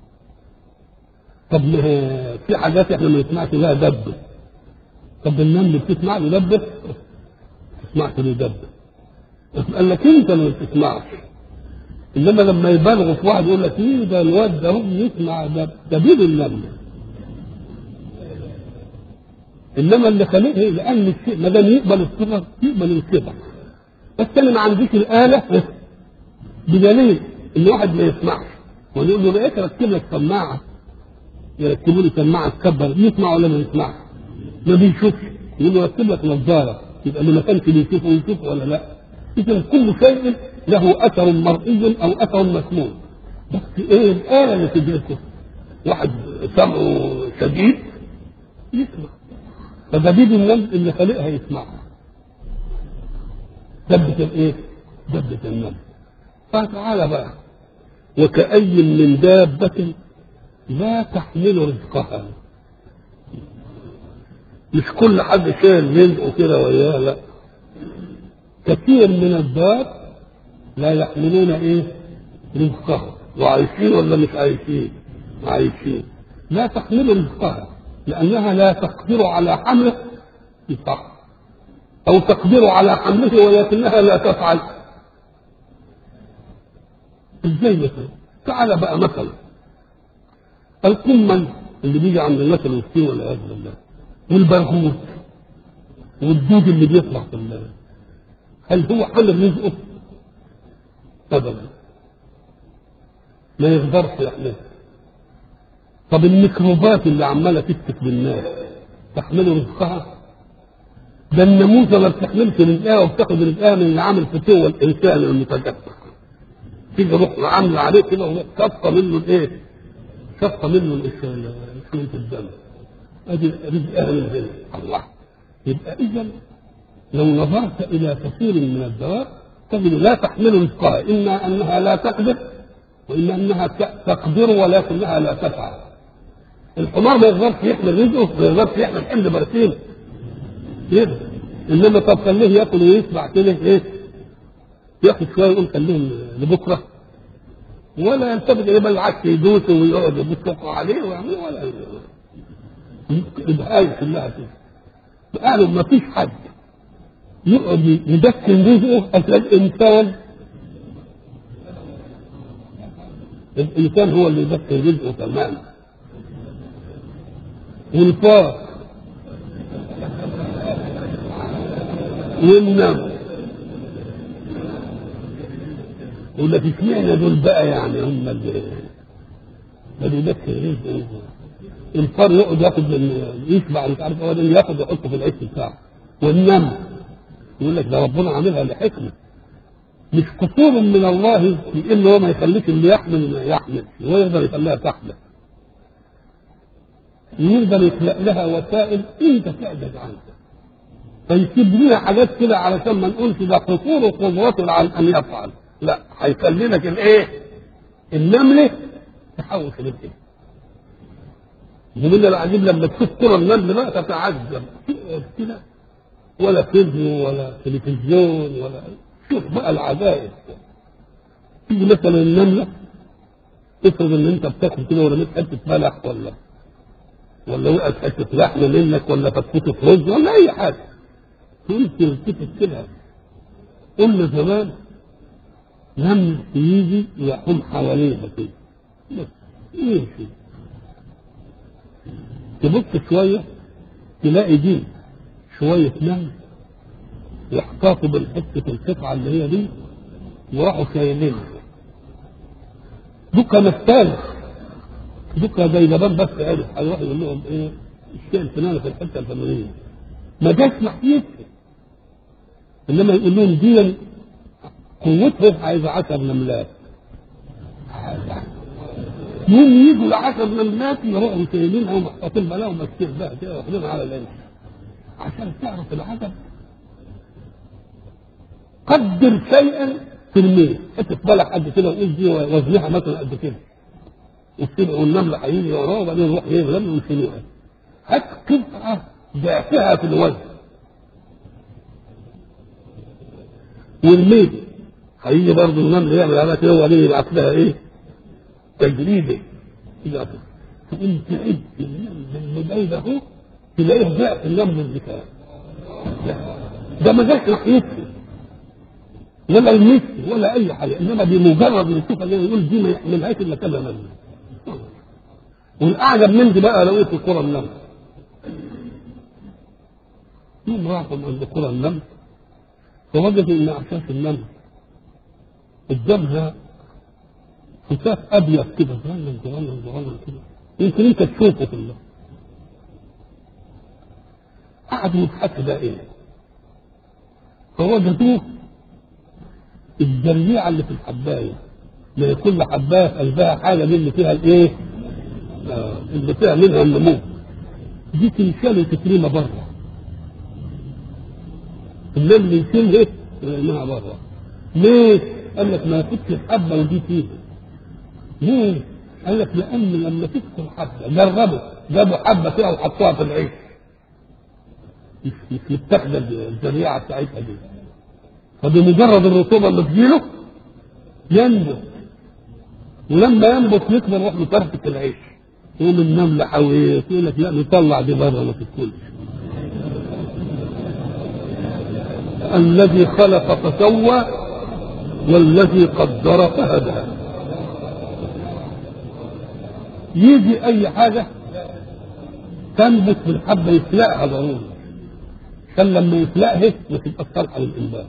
طب في حاجات احنا ما نسمعش لها دبه طب النمل بتسمع له دبه؟ تسمعش له دبه قال لك انت اللي ما بتسمعش انما لما يبالغوا في واحد يقول لك ايه ده الواد ده هو يسمع ده دبيب النمل انما اللي خلقه لان الشيء ما دام يقبل الصغر يقبل الكبر بس انا ما عنديش الاله بدليل ان واحد ما يسمعش ونقول له بقيت ركب لك سماعه يركبوا لي سماعه تكبر يسمع ولا ما يسمعش ما بيشوفش يقول له ركب لك نظاره يبقى ما كانش بيشوفه ويشوف ولا لا اذا كل شيء له اثر مرئي او اثر مسموع بس ايه الاله اللي تدركه واحد سمعه شديد يسمع فدبيب النمل اللي خلقها يسمعها دبة الايه؟ دبة النمل فتعالى بقى وكأي من دابة لا تحمل رزقها مش كل حد شايل رزقه كده وياه لا كثير من الدار لا يحملون ايه رزقهم وعايشين ولا مش عايشين عايشين لا تحمل رزقها لانها لا تقدر على حمله صح او تقدر على حمله ولكنها لا تفعل ازاي مثلا تعال بقى مثلا القمل اللي بيجي عند الناس المسكين والعياذ بالله والبرغوث والدود اللي بيطلع في الليل هل هو حمل رزقه؟ ابدا ما يقدرش يحمله طب الميكروبات اللي عماله تفتك بالناس تحمل رزقها ده الناموسه ما بتحملش رزقها وبتاخد رزقها من اللي عامل فتوى الانسان المتجسد تيجي روح عامله عليه كده وشفه منه الايه؟ شفه منه شويه الدم ادي رزقها من هنا الله يبقى اذا لو نظرت الى كثير من الدواب تجد لا تحمل رزقها اما انها لا تقدر واما انها تقدر ولكنها لا تفعل الحمار ما يقدرش يحمل رزقه ما يقدرش يحمل حمل برسيم كده انما طب خليه ياكل ويشبع كده ايه ياخد شويه يقول خليهم لبكره ولا يلتفت اليه بالعكس يدوس ويقعد يبصوا عليه ويعملوا ولا البهايم كلها كده قالوا ما فيش حد يقعد يدكن رزقه اصل الانسان الانسان هو اللي يدكن رزقه تماما والفار والنمل يقول لك اشمعنى دول بقى يعني هم اللي اللي يدكن رزقه الفار يقعد ياخد من يشبع مش عارف هو ياخد يحطه في العيش بتاعه والنمل يقول لك ده ربنا عاملها لحكمه مش قصور من الله في انه هو ما يخليش اللي يحمل ما يحمل هو يقدر يخليها تحمل يقدر يخلق لها وسائل انت تعجز عنها فيسيب لنا حاجات كده علشان ما نقولش ده قصور قدرته عن ان يفعل لا هيخلي لك الايه؟ النمله تحوش للايه؟ ومن العجيب لما تشوف كرة النمل بقى تتعجب كده ولا فيديو ولا تلفزيون ولا شوف بقى العجائب تيجي مثلا النملة افرض ان انت بتاكل كده ورميت حتة ملح ولا ولا وقعت حتة لحم منك ولا فتفوت رز ولا أي حاجة تقول تلتفت كده قلنا زمان نمل يجي يحوم حواليها كده بس ايه كده تبص شويه تلاقي دي شويه نمل يحتاطوا بالحته القطعه اللي هي دي وراحوا شايلينها دوكا مستانس دوكا زي لبان بس عرف هيروح يقول لهم ايه الشيء الفلاني في الحته الفلانيه ما جاش ناحيتها انما يقول لهم دي قوتها عايزه 10 نملات يوم يجوا العشر نملات يروحوا شايلينها ومحطوطين بلاهم مسكين بقى كده واخدينها على العين عشان تعرف العدد قدر شيئا في المية حتة بلح قد كده وقول دي وزنها مثلا قد كده والسبع والنملة هيجي وراه وبعدين يروح يغلب ويشيلوها هات قطعة ضعفها في الوزن والميت هيجي برضه النمل يعمل عليها كده وبعدين يبعت لها ايه؟ تجريده كده تقوم تعد النمل اللي باين اهو تلاقيه ضعف النمل اللي كان ده ما جاش ناحيتي ولا المثل ولا اي حاجه انما بمجرد ما يشوفها زي يقول دي ما يحملهاش الا كذا نمل والاعجب من دي بقى لو ايه في قرى النمل يوم راحوا عند قرى النمل فوجدوا ان اعشاش النمل قدامها فتاة ابيض كده صغير صغير صغير كده يمكن انت تشوفه كله قعدوا يضحكوا ده ايه فوجدوه الجريعة اللي في الحباية ما كل حباية في قلبها حاجة من اللي فيها الايه؟ آه اللي فيها منها النمو دي تنشال وتترمى بره النمل يشيل ايه؟ يرميها بره ليه؟ قال لك ما كنتش الحبة ودي فيها ليه؟ قال لك لأن لما تدخل حبة جربوا جابوا حبة كده وحطوها في العيش مش مش متاخدة الجريعة بتاعتها دي فبمجرد الرطوبة اللي تجيله ينبت ولما ينبت يكبر يروح مفرتك العيش يقوم النملة حويت يقول لك لا نطلع دي بره ما تدخلش الذي خلق فسوى والذي قدر فهدى يجي اي حاجة تنبت في الحبة يفلقها ضروري عشان لما يفلقها ما تبقى صالحة للإنبات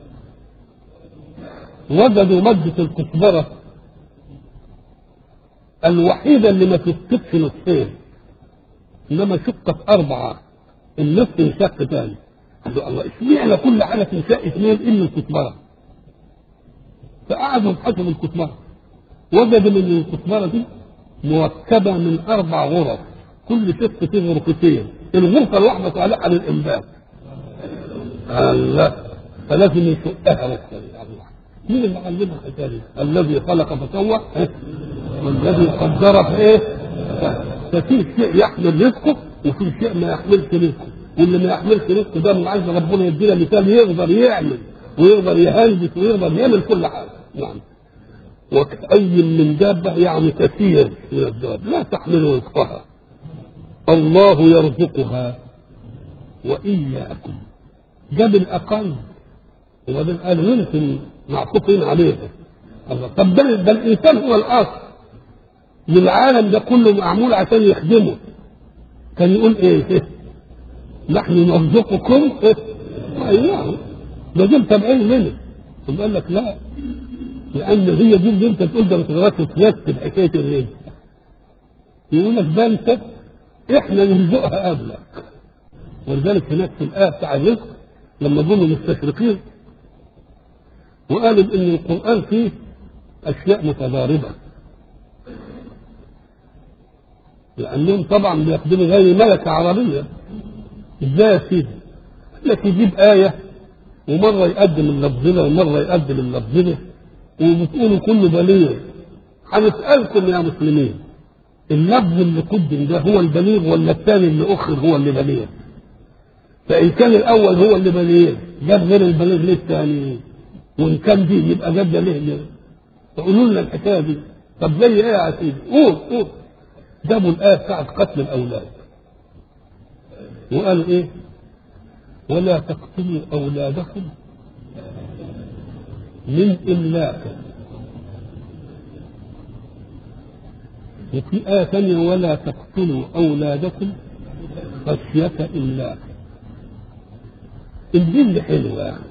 وجدوا مادة الكزبرة الوحيدة اللي ما تسكتش نصفين إنما شقت أربعة النصف انشق تاني قالوا الله اشمعنى كل حاجة تنشق اثنين إلا الكزبرة فقعدوا يبحثوا في الكزبرة وجدوا من الكزبرة دي مركبة من أربع غرف كل شق فيه غرفتين الغرفة الواحدة صالحة للإنبات الله فلازم يشقها نصفين مين اللي علمها الحكايه دي؟ الذي خلق فسوى والذي قدر في ايه؟ ففي شيء يحمل رزقه وفي شيء ما يحملش رزقه واللي ما يحملش رزقه ده من عايز ربنا يدينا مثال يقدر يعمل ويقدر يهندس ويقدر يعمل كل حاجه نعم وكأي من دابة يعني كثير من الدابة لا تحمل رزقها الله يرزقها وإياكم جاب الأقل وبعدين قال يمكن معطوفين عليه الله طب ده, ده الانسان هو الاصل للعالم ده كله معمول عشان يخدمه كان يقول ايه نحن نرزقكم إيه؟ ايوه ده دول تابعين منه ثم قال لك لا لان هي دي اللي انت تقول ده ما تقدرش ترتب حكايه الرزق يقول لك ده انت احنا نرزقها قبلك ولذلك هناك في الايه بتاع الرزق لما جم المستشرقين وقالوا ان القران فيه اشياء متضاربه لانهم طبعا بيخدموا زي ملكه عربيه ازاي يا سيدي؟ لك يجيب ايه ومره يقدم اللفظنا ومره يقدم اللفظنا وبتقولوا كله بليغ هنسالكم يا مسلمين اللفظ اللي قدم ده هو البليغ ولا الثاني اللي اخر هو اللي بليغ؟ فان كان الاول هو اللي بليغ جاب غير البليغ ليه الثاني؟ وان كان دي يبقى جاب ده ليه ليه؟ فقولوا لنا الحكايه دي طب زي ايه يا سيدي؟ قول قول جابوا الايه بتاعت قتل الاولاد وقالوا ايه؟ ولا تقتلوا اولادكم من املاق وفي آية ثانية ولا تقتلوا أولادكم خشية إملاق الجلد حلو يعني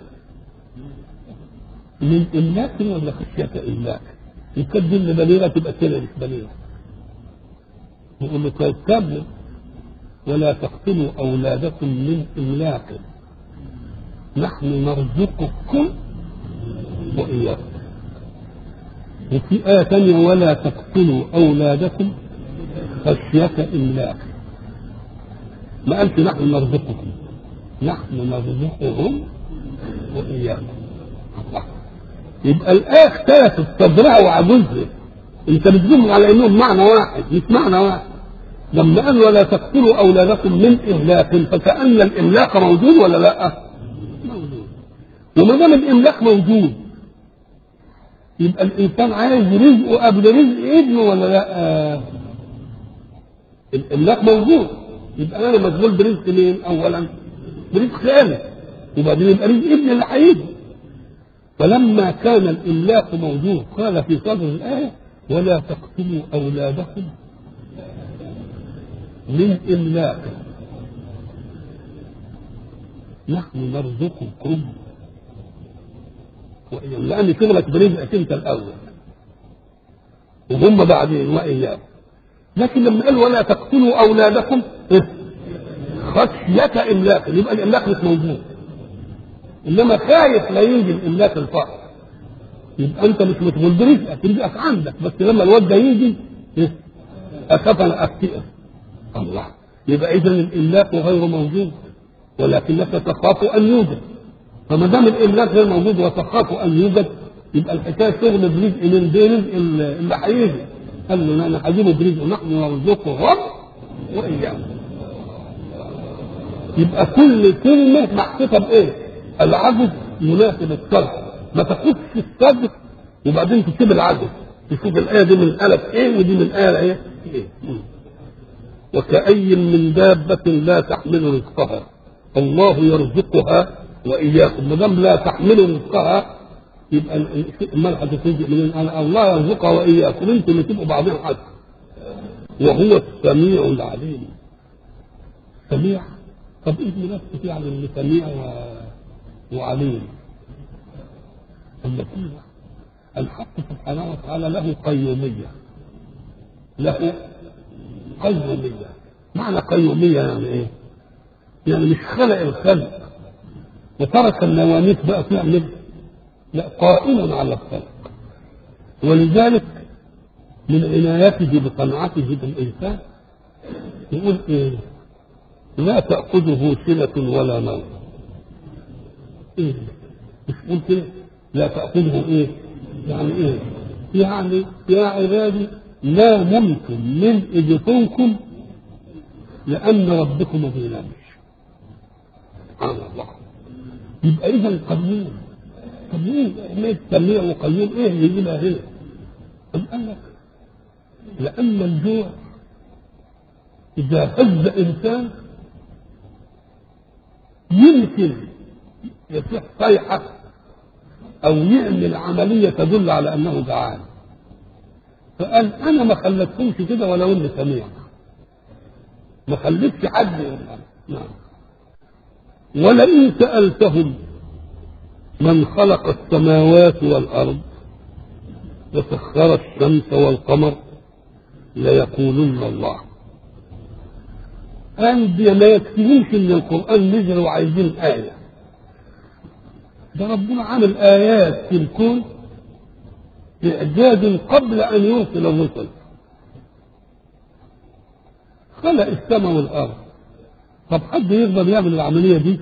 من إملاق ولا خشية إملاق يكون جلد بليغة تبقى كده مش بليغة يقول له طيب كمل ولا تقتلوا أولادكم من إملاق نحن نرزقكم وإياكم وفي آية ثانية ولا تقتلوا أولادكم خشية إملاق ما قالش نحن نرزقكم نحن نرزقهم وإياكم الله. يبقى الآية اختلفت صدرها وعجوزها أنت بتجيبهم على إنهم معنى واحد مش معنى واحد لما قال ولا تقتلوا أولادكم من إملاق فكأن الإملاق موجود ولا لا؟ موجود وما دام الإملاق موجود يبقى الإنسان عايز رزقه قبل رزق ابنه ولا لا؟ الإملاق موجود يبقى أنا مشغول برزق مين؟ أولا برزق خالي وبعدين يبقى رزق ابني اللي هيجي فلما كان الإملاق موجود قال في صدر الآية ولا تقتلوا أولادكم من إملاق نحن نرزقكم وإياهم لأن شغلك برزقك أنت الأول وهم بعدين وإياهم لكن لما قال ولا تقتلوا أولادكم خشية إملاق يبقى الإملاق مش موجود إنما خايف لا يجي الإملاق الفقر يبقى أنت مش مشغول برزقك رزقك عندك بس لما الواد ده يجي أخاف أنا أفتئه الله يبقى إذا الإملاق غير موجود ولكنك تخاف أن يوجد فما دام الإملاق غير موجود وتخاف أن يوجد يبقى الحكاية شغل برزق من بين اللي هيجي قال له أنا هجيبه برزق نحن نرزقهم وإياهم يبقى كل كلمة محطوطة بإيه؟ العجز يناسب الصدق ما تاخدش الصدق وبعدين تسيب العجز تشوف الآية دي من الألف إيه ودي من الآية إيه؟ إيه؟ وكأي من دابة لا تحمل رزقها الله يرزقها وإياكم ما دام لا تحمل رزقها يبقى الملحة تفوجئ من أنا الله يرزقها وإياكم أنتم اللي تبقوا بعضين حد وهو السميع العليم سميع طب ايه مناسبة يعني اللي سميع و... وعليم التي الحق سبحانه وتعالى له قيومية له قيومية معنى قيومية يعني ايه؟ يعني مش خلق الخلق وترك النواميس بقى تعمل لا قائم على الخلق ولذلك من عنايته بصنعته بالإنسان يقول إيه لا تأخذه سنة ولا نوم إيه مش قلت إيه لا تأخذه إيه يعني إيه يعني يا عبادي لا ممكن من إجتونكم لأن ربكم ما بينامش سبحان الله يبقى إذا قيوم قيوم ما سميع وقيوم إيه يجيبها هنا أم قال لك لأن الجوع إذا هز إنسان يمكن يصيح صيحة أو يعمل عملية تدل على أنه جعان فقال أنا ما خلتكمش كده ولو إني سميع ما خليتش حد نعم ولئن سألتهم من خلق السماوات والأرض وسخر الشمس والقمر ليقولن الله عندي ما يكفيهمش ان القران نزل وعايزين ايه ده ربنا عامل ايات في الكون اعجاز قبل ان يرسل الرسل خلق السماء والارض طب حد يقدر يعمل العمليه دي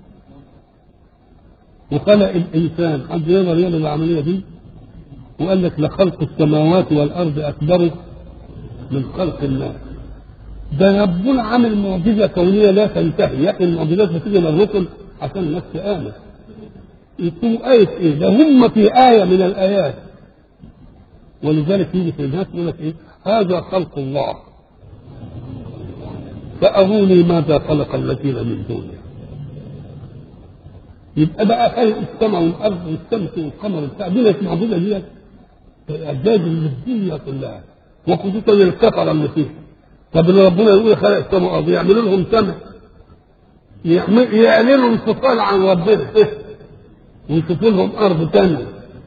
وخلق الانسان حد يقدر يعمل العمليه دي وقال لك لخلق السماوات والارض اكبر من خلق الناس ده ربنا عامل معجزه كونيه لا تنتهي لكن المعجزات بتيجي من الرسل عشان الناس تامن يكونوا آية إيه؟ ده هم في آية من الآيات ولذلك يجي في الناس يقول لك إيه؟ هذا خلق الله فأروني ماذا خلق الذين من دونه يبقى بقى خلق السماء والأرض والشمس والقمر بتاع دي مش معجزة ديت إعجاز للدنيا كلها وخصوصا الكفره اللي فيه طب اللي ربنا يقول خلق السماء والارض يعملوا لهم سمع يعمل- يعلنوا انفصال عن ربنا ويشوفوا لهم ارض ثانيه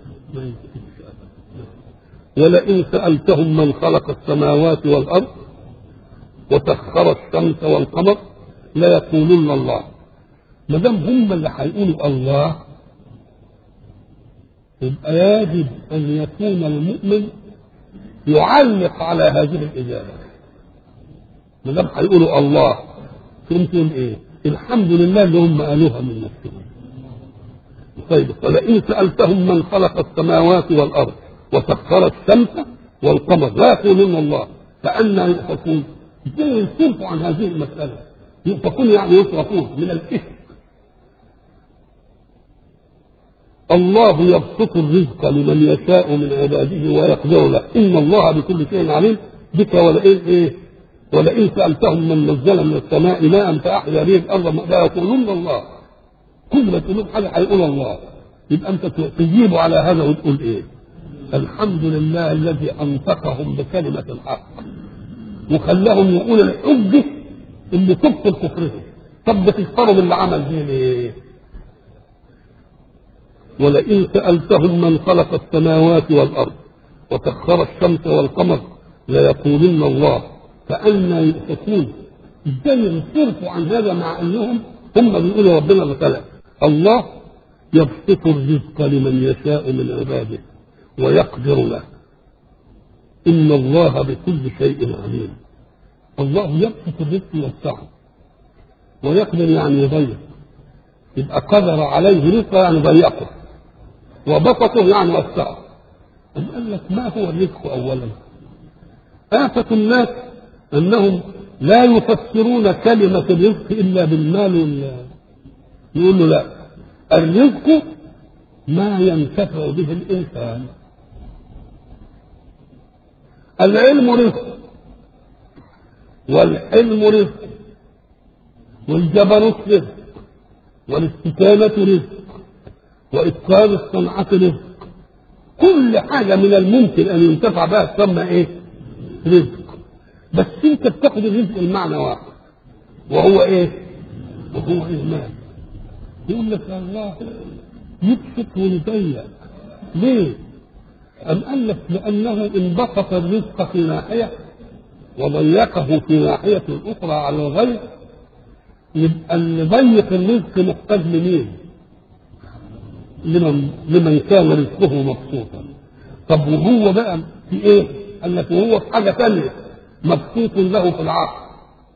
ولئن سالتهم من خلق السماوات والارض وسخر الشمس والقمر ليقولن الله ما دام هم اللي هيقولوا الله يبقى يجب ان يكون المؤمن يعلق على هذه الاجابه ما دام هيقولوا الله تقوم تقول ايه؟ الحمد لله اللي هم قالوها من نفسهم طيب ولئن سالتهم من خلق السماوات والارض وسخر الشمس والقمر لا يقولون الله فأنا يؤفكون ازاي يصرفوا عن هذه المسألة يؤفكون يعني يصرفون من الإثم الله يبسط الرزق لمن يشاء من عباده ويقدر له إن الله بكل شيء عليم بك ولئن إيه ولئن سألتهم من نزل من السماء ماء فأحيا به الأرض لا يقولون الله كل ما تقولون حاجة هيقول الله يبقى أنت تجيب على هذا وتقول إيه الحمد لله الذي أنطقهم بكلمة الحق وخلاهم يقول الحجة اللي تبطل كفرهم طب بتكفروا باللي عمل دي ليه؟ ولئن سألتهم من خلق السماوات والأرض وسخر الشمس والقمر ليقولن الله فأنا يؤفكون ازاي ينصرفوا عن هذا مع انهم هم بيقولوا ربنا اللي خلق الله يبسط الرزق لمن يشاء من عباده ويقدر له إن الله بكل شيء عليم الله يبسط الرزق يوسعه ويقدر يعني يضيق يبقى قدر عليه رزقه يعني ضيقه وبسطه يعني وسعه أم قال لك ما هو الرزق أولا آفة الناس أنهم لا يفسرون كلمة الرزق إلا بالمال وال يقول له لا الرزق ما ينتفع به الإنسان العلم رزق والحلم رزق والجبروت رزق والاستكانة رزق وإتقان الصنعة رزق كل حاجة من الممكن أن ينتفع بها تسمى إيه؟ رزق بس أنت بتاخد الرزق المعنى واحد وهو إيه؟ وهو إهمال يقول لك الله يبسط ويضيق ليه؟ أم قال لك لأنه إن بسط الرزق في ناحية وضيقه في ناحية أخرى على الغير يبقى اللي ضيق الرزق محتاج لمين؟ لمن لمن كان رزقه مبسوطا. طب وهو بقى في إيه؟ قال لك وهو في حاجة ثانية مبسوط له في العقل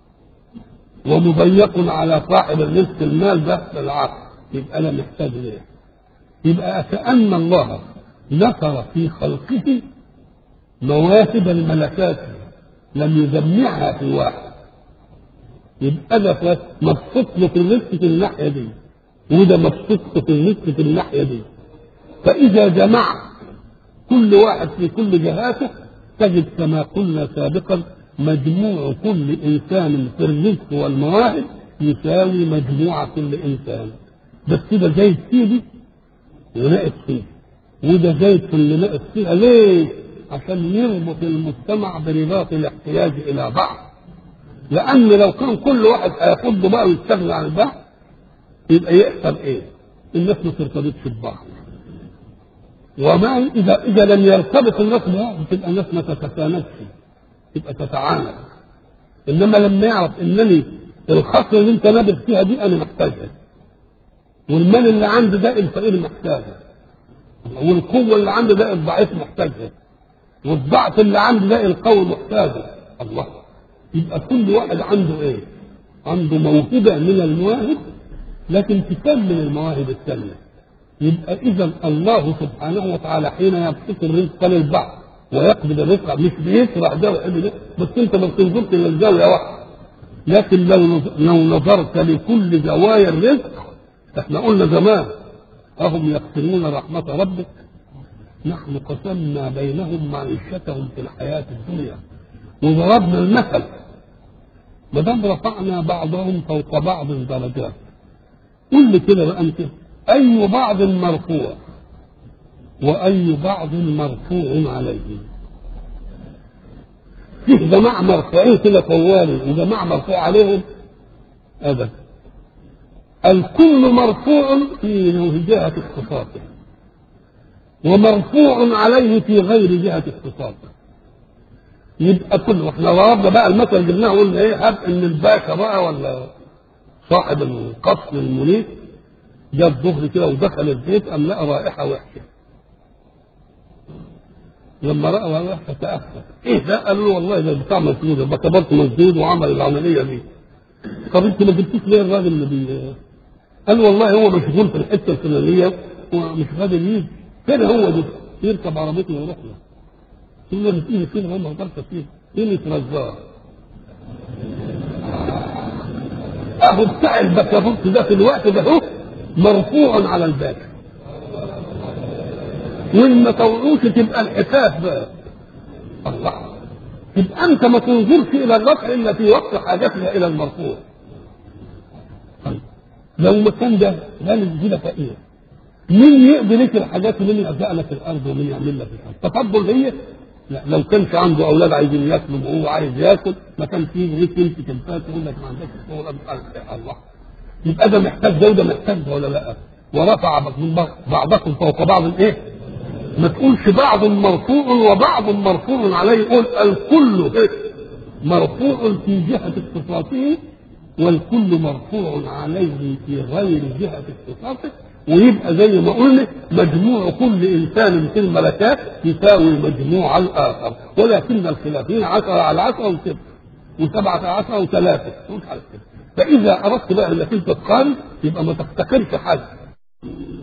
ومضيق على صاحب الرزق المال ده في العقل يبقى أنا محتاج ليه؟ يبقى كأن الله نثر في خلقه مواهب الملكات لم يجمعها في واحد يبقى ده مبسوط له في الرزق في الناحيه دي وده مبسوط له في الرزق في الناحيه دي فاذا جمعت كل واحد في كل جهاته تجد كما قلنا سابقا مجموع كل انسان في الرزق والمواهب يساوي مجموع كل انسان بس كده زي سيدي وناقص فيه وده زايد في اللي ناقص فيها ليه؟ عشان يربط المجتمع برباط الاحتياج الى بعض لان لو كان كل واحد هياخد بقى ويستغنى عن البعض يبقى يحصل ايه؟ الناس ما ترتبطش ببعض وما اذا اذا لم يرتبط الناس ببعض تبقى الناس ما تتساندش تبقى تتعاند انما لما يعرف انني الخصله اللي انت نابغ فيها دي انا محتاجها والمال اللي عندي ده الفقير محتاجه والقوه اللي عندي ده الضعيف محتاجها والضعف اللي عندي ده القوي محتاجه الله يبقى كل واحد عنده ايه؟ عنده موهبه من المواهب لكن تكمل المواهب الثانيه يبقى اذا الله سبحانه وتعالى حين يبسط الرزق للبعض ويقبض الرزق مش بيسرع ده ويقبل ده بس انت ما بتنظرش الى الزاويه واحده لكن لو لو نظرت لكل زوايا الرزق احنا قلنا زمان أهم يقسمون رحمة ربك نحن قسمنا بينهم معيشتهم في الحياة الدنيا وضربنا المثل ما دام رفعنا بعضهم فوق بعض درجات قل لي كده بقى انت أي بعض مرفوع وأي بعض مرفوع عليه فيه جماعة مرفوعين كده طوالي وجماعة مرفوع عليهم أبدا الكل مرفوع في جهة اختصاصه ومرفوع عليه في غير جهة اختصاصه يبقى كله احنا ضربنا بقى المثل جبناه قلنا ايه هب ان الباشا بقى ولا صاحب القصر المنيف جاب ظهر كده ودخل البيت قام لقى رائحة وحشة لما رأى رائحة تأخر ايه ده قالوا له والله ده بتاع مسدود ده كبرت مسدود وعمل العملية دي طب انت ما جبتوش ليه الراجل اللي بي قال والله هو مشغول في الحتة الفلانية ومش قادر يجي فين هو ده يركب عربيته ويروح له ثم بتيجي فين هم غلطة فيه فين يترزاه اهو بتاع البكابوت ده في الوقت ده هو مرفوع على الباب وان ما طوعوش تبقى الحساب بقى الله يبقى انت ما تنظرش الى الرفع الا في وقت حاجتنا الى المرفوع طيب لو المكان ده غالب كده فقير مين يقضي لك الحاجات ومين يرزق لك الارض ومين يعمل لك الارض تفضل هي لا لو كانش عنده اولاد عايزين ياكلوا وهو عايز ياكل ما كان فيه ليك تمسك الفات يقول لك ما عندكش شغل الله يبقى ده محتاج ده وده محتاج ده ولا لا ورفع بعضكم فوق بعض الايه ما تقولش بعض مرفوع وبعض مرفوع عليه قول الكل إيه؟ مرفوع في جهة اختصاصه والكل مرفوع عليه في غير جهة اختصاصه ويبقى زي ما قلنا مجموع كل انسان في الملكات يساوي مجموع الاخر ولكن الخلافين عشرة على عشرة وستة وسبعة على عشرة وثلاثة مش عارف كده فإذا أردت بقى إنك أنت تقارن يبقى ما تفتكرش حاجة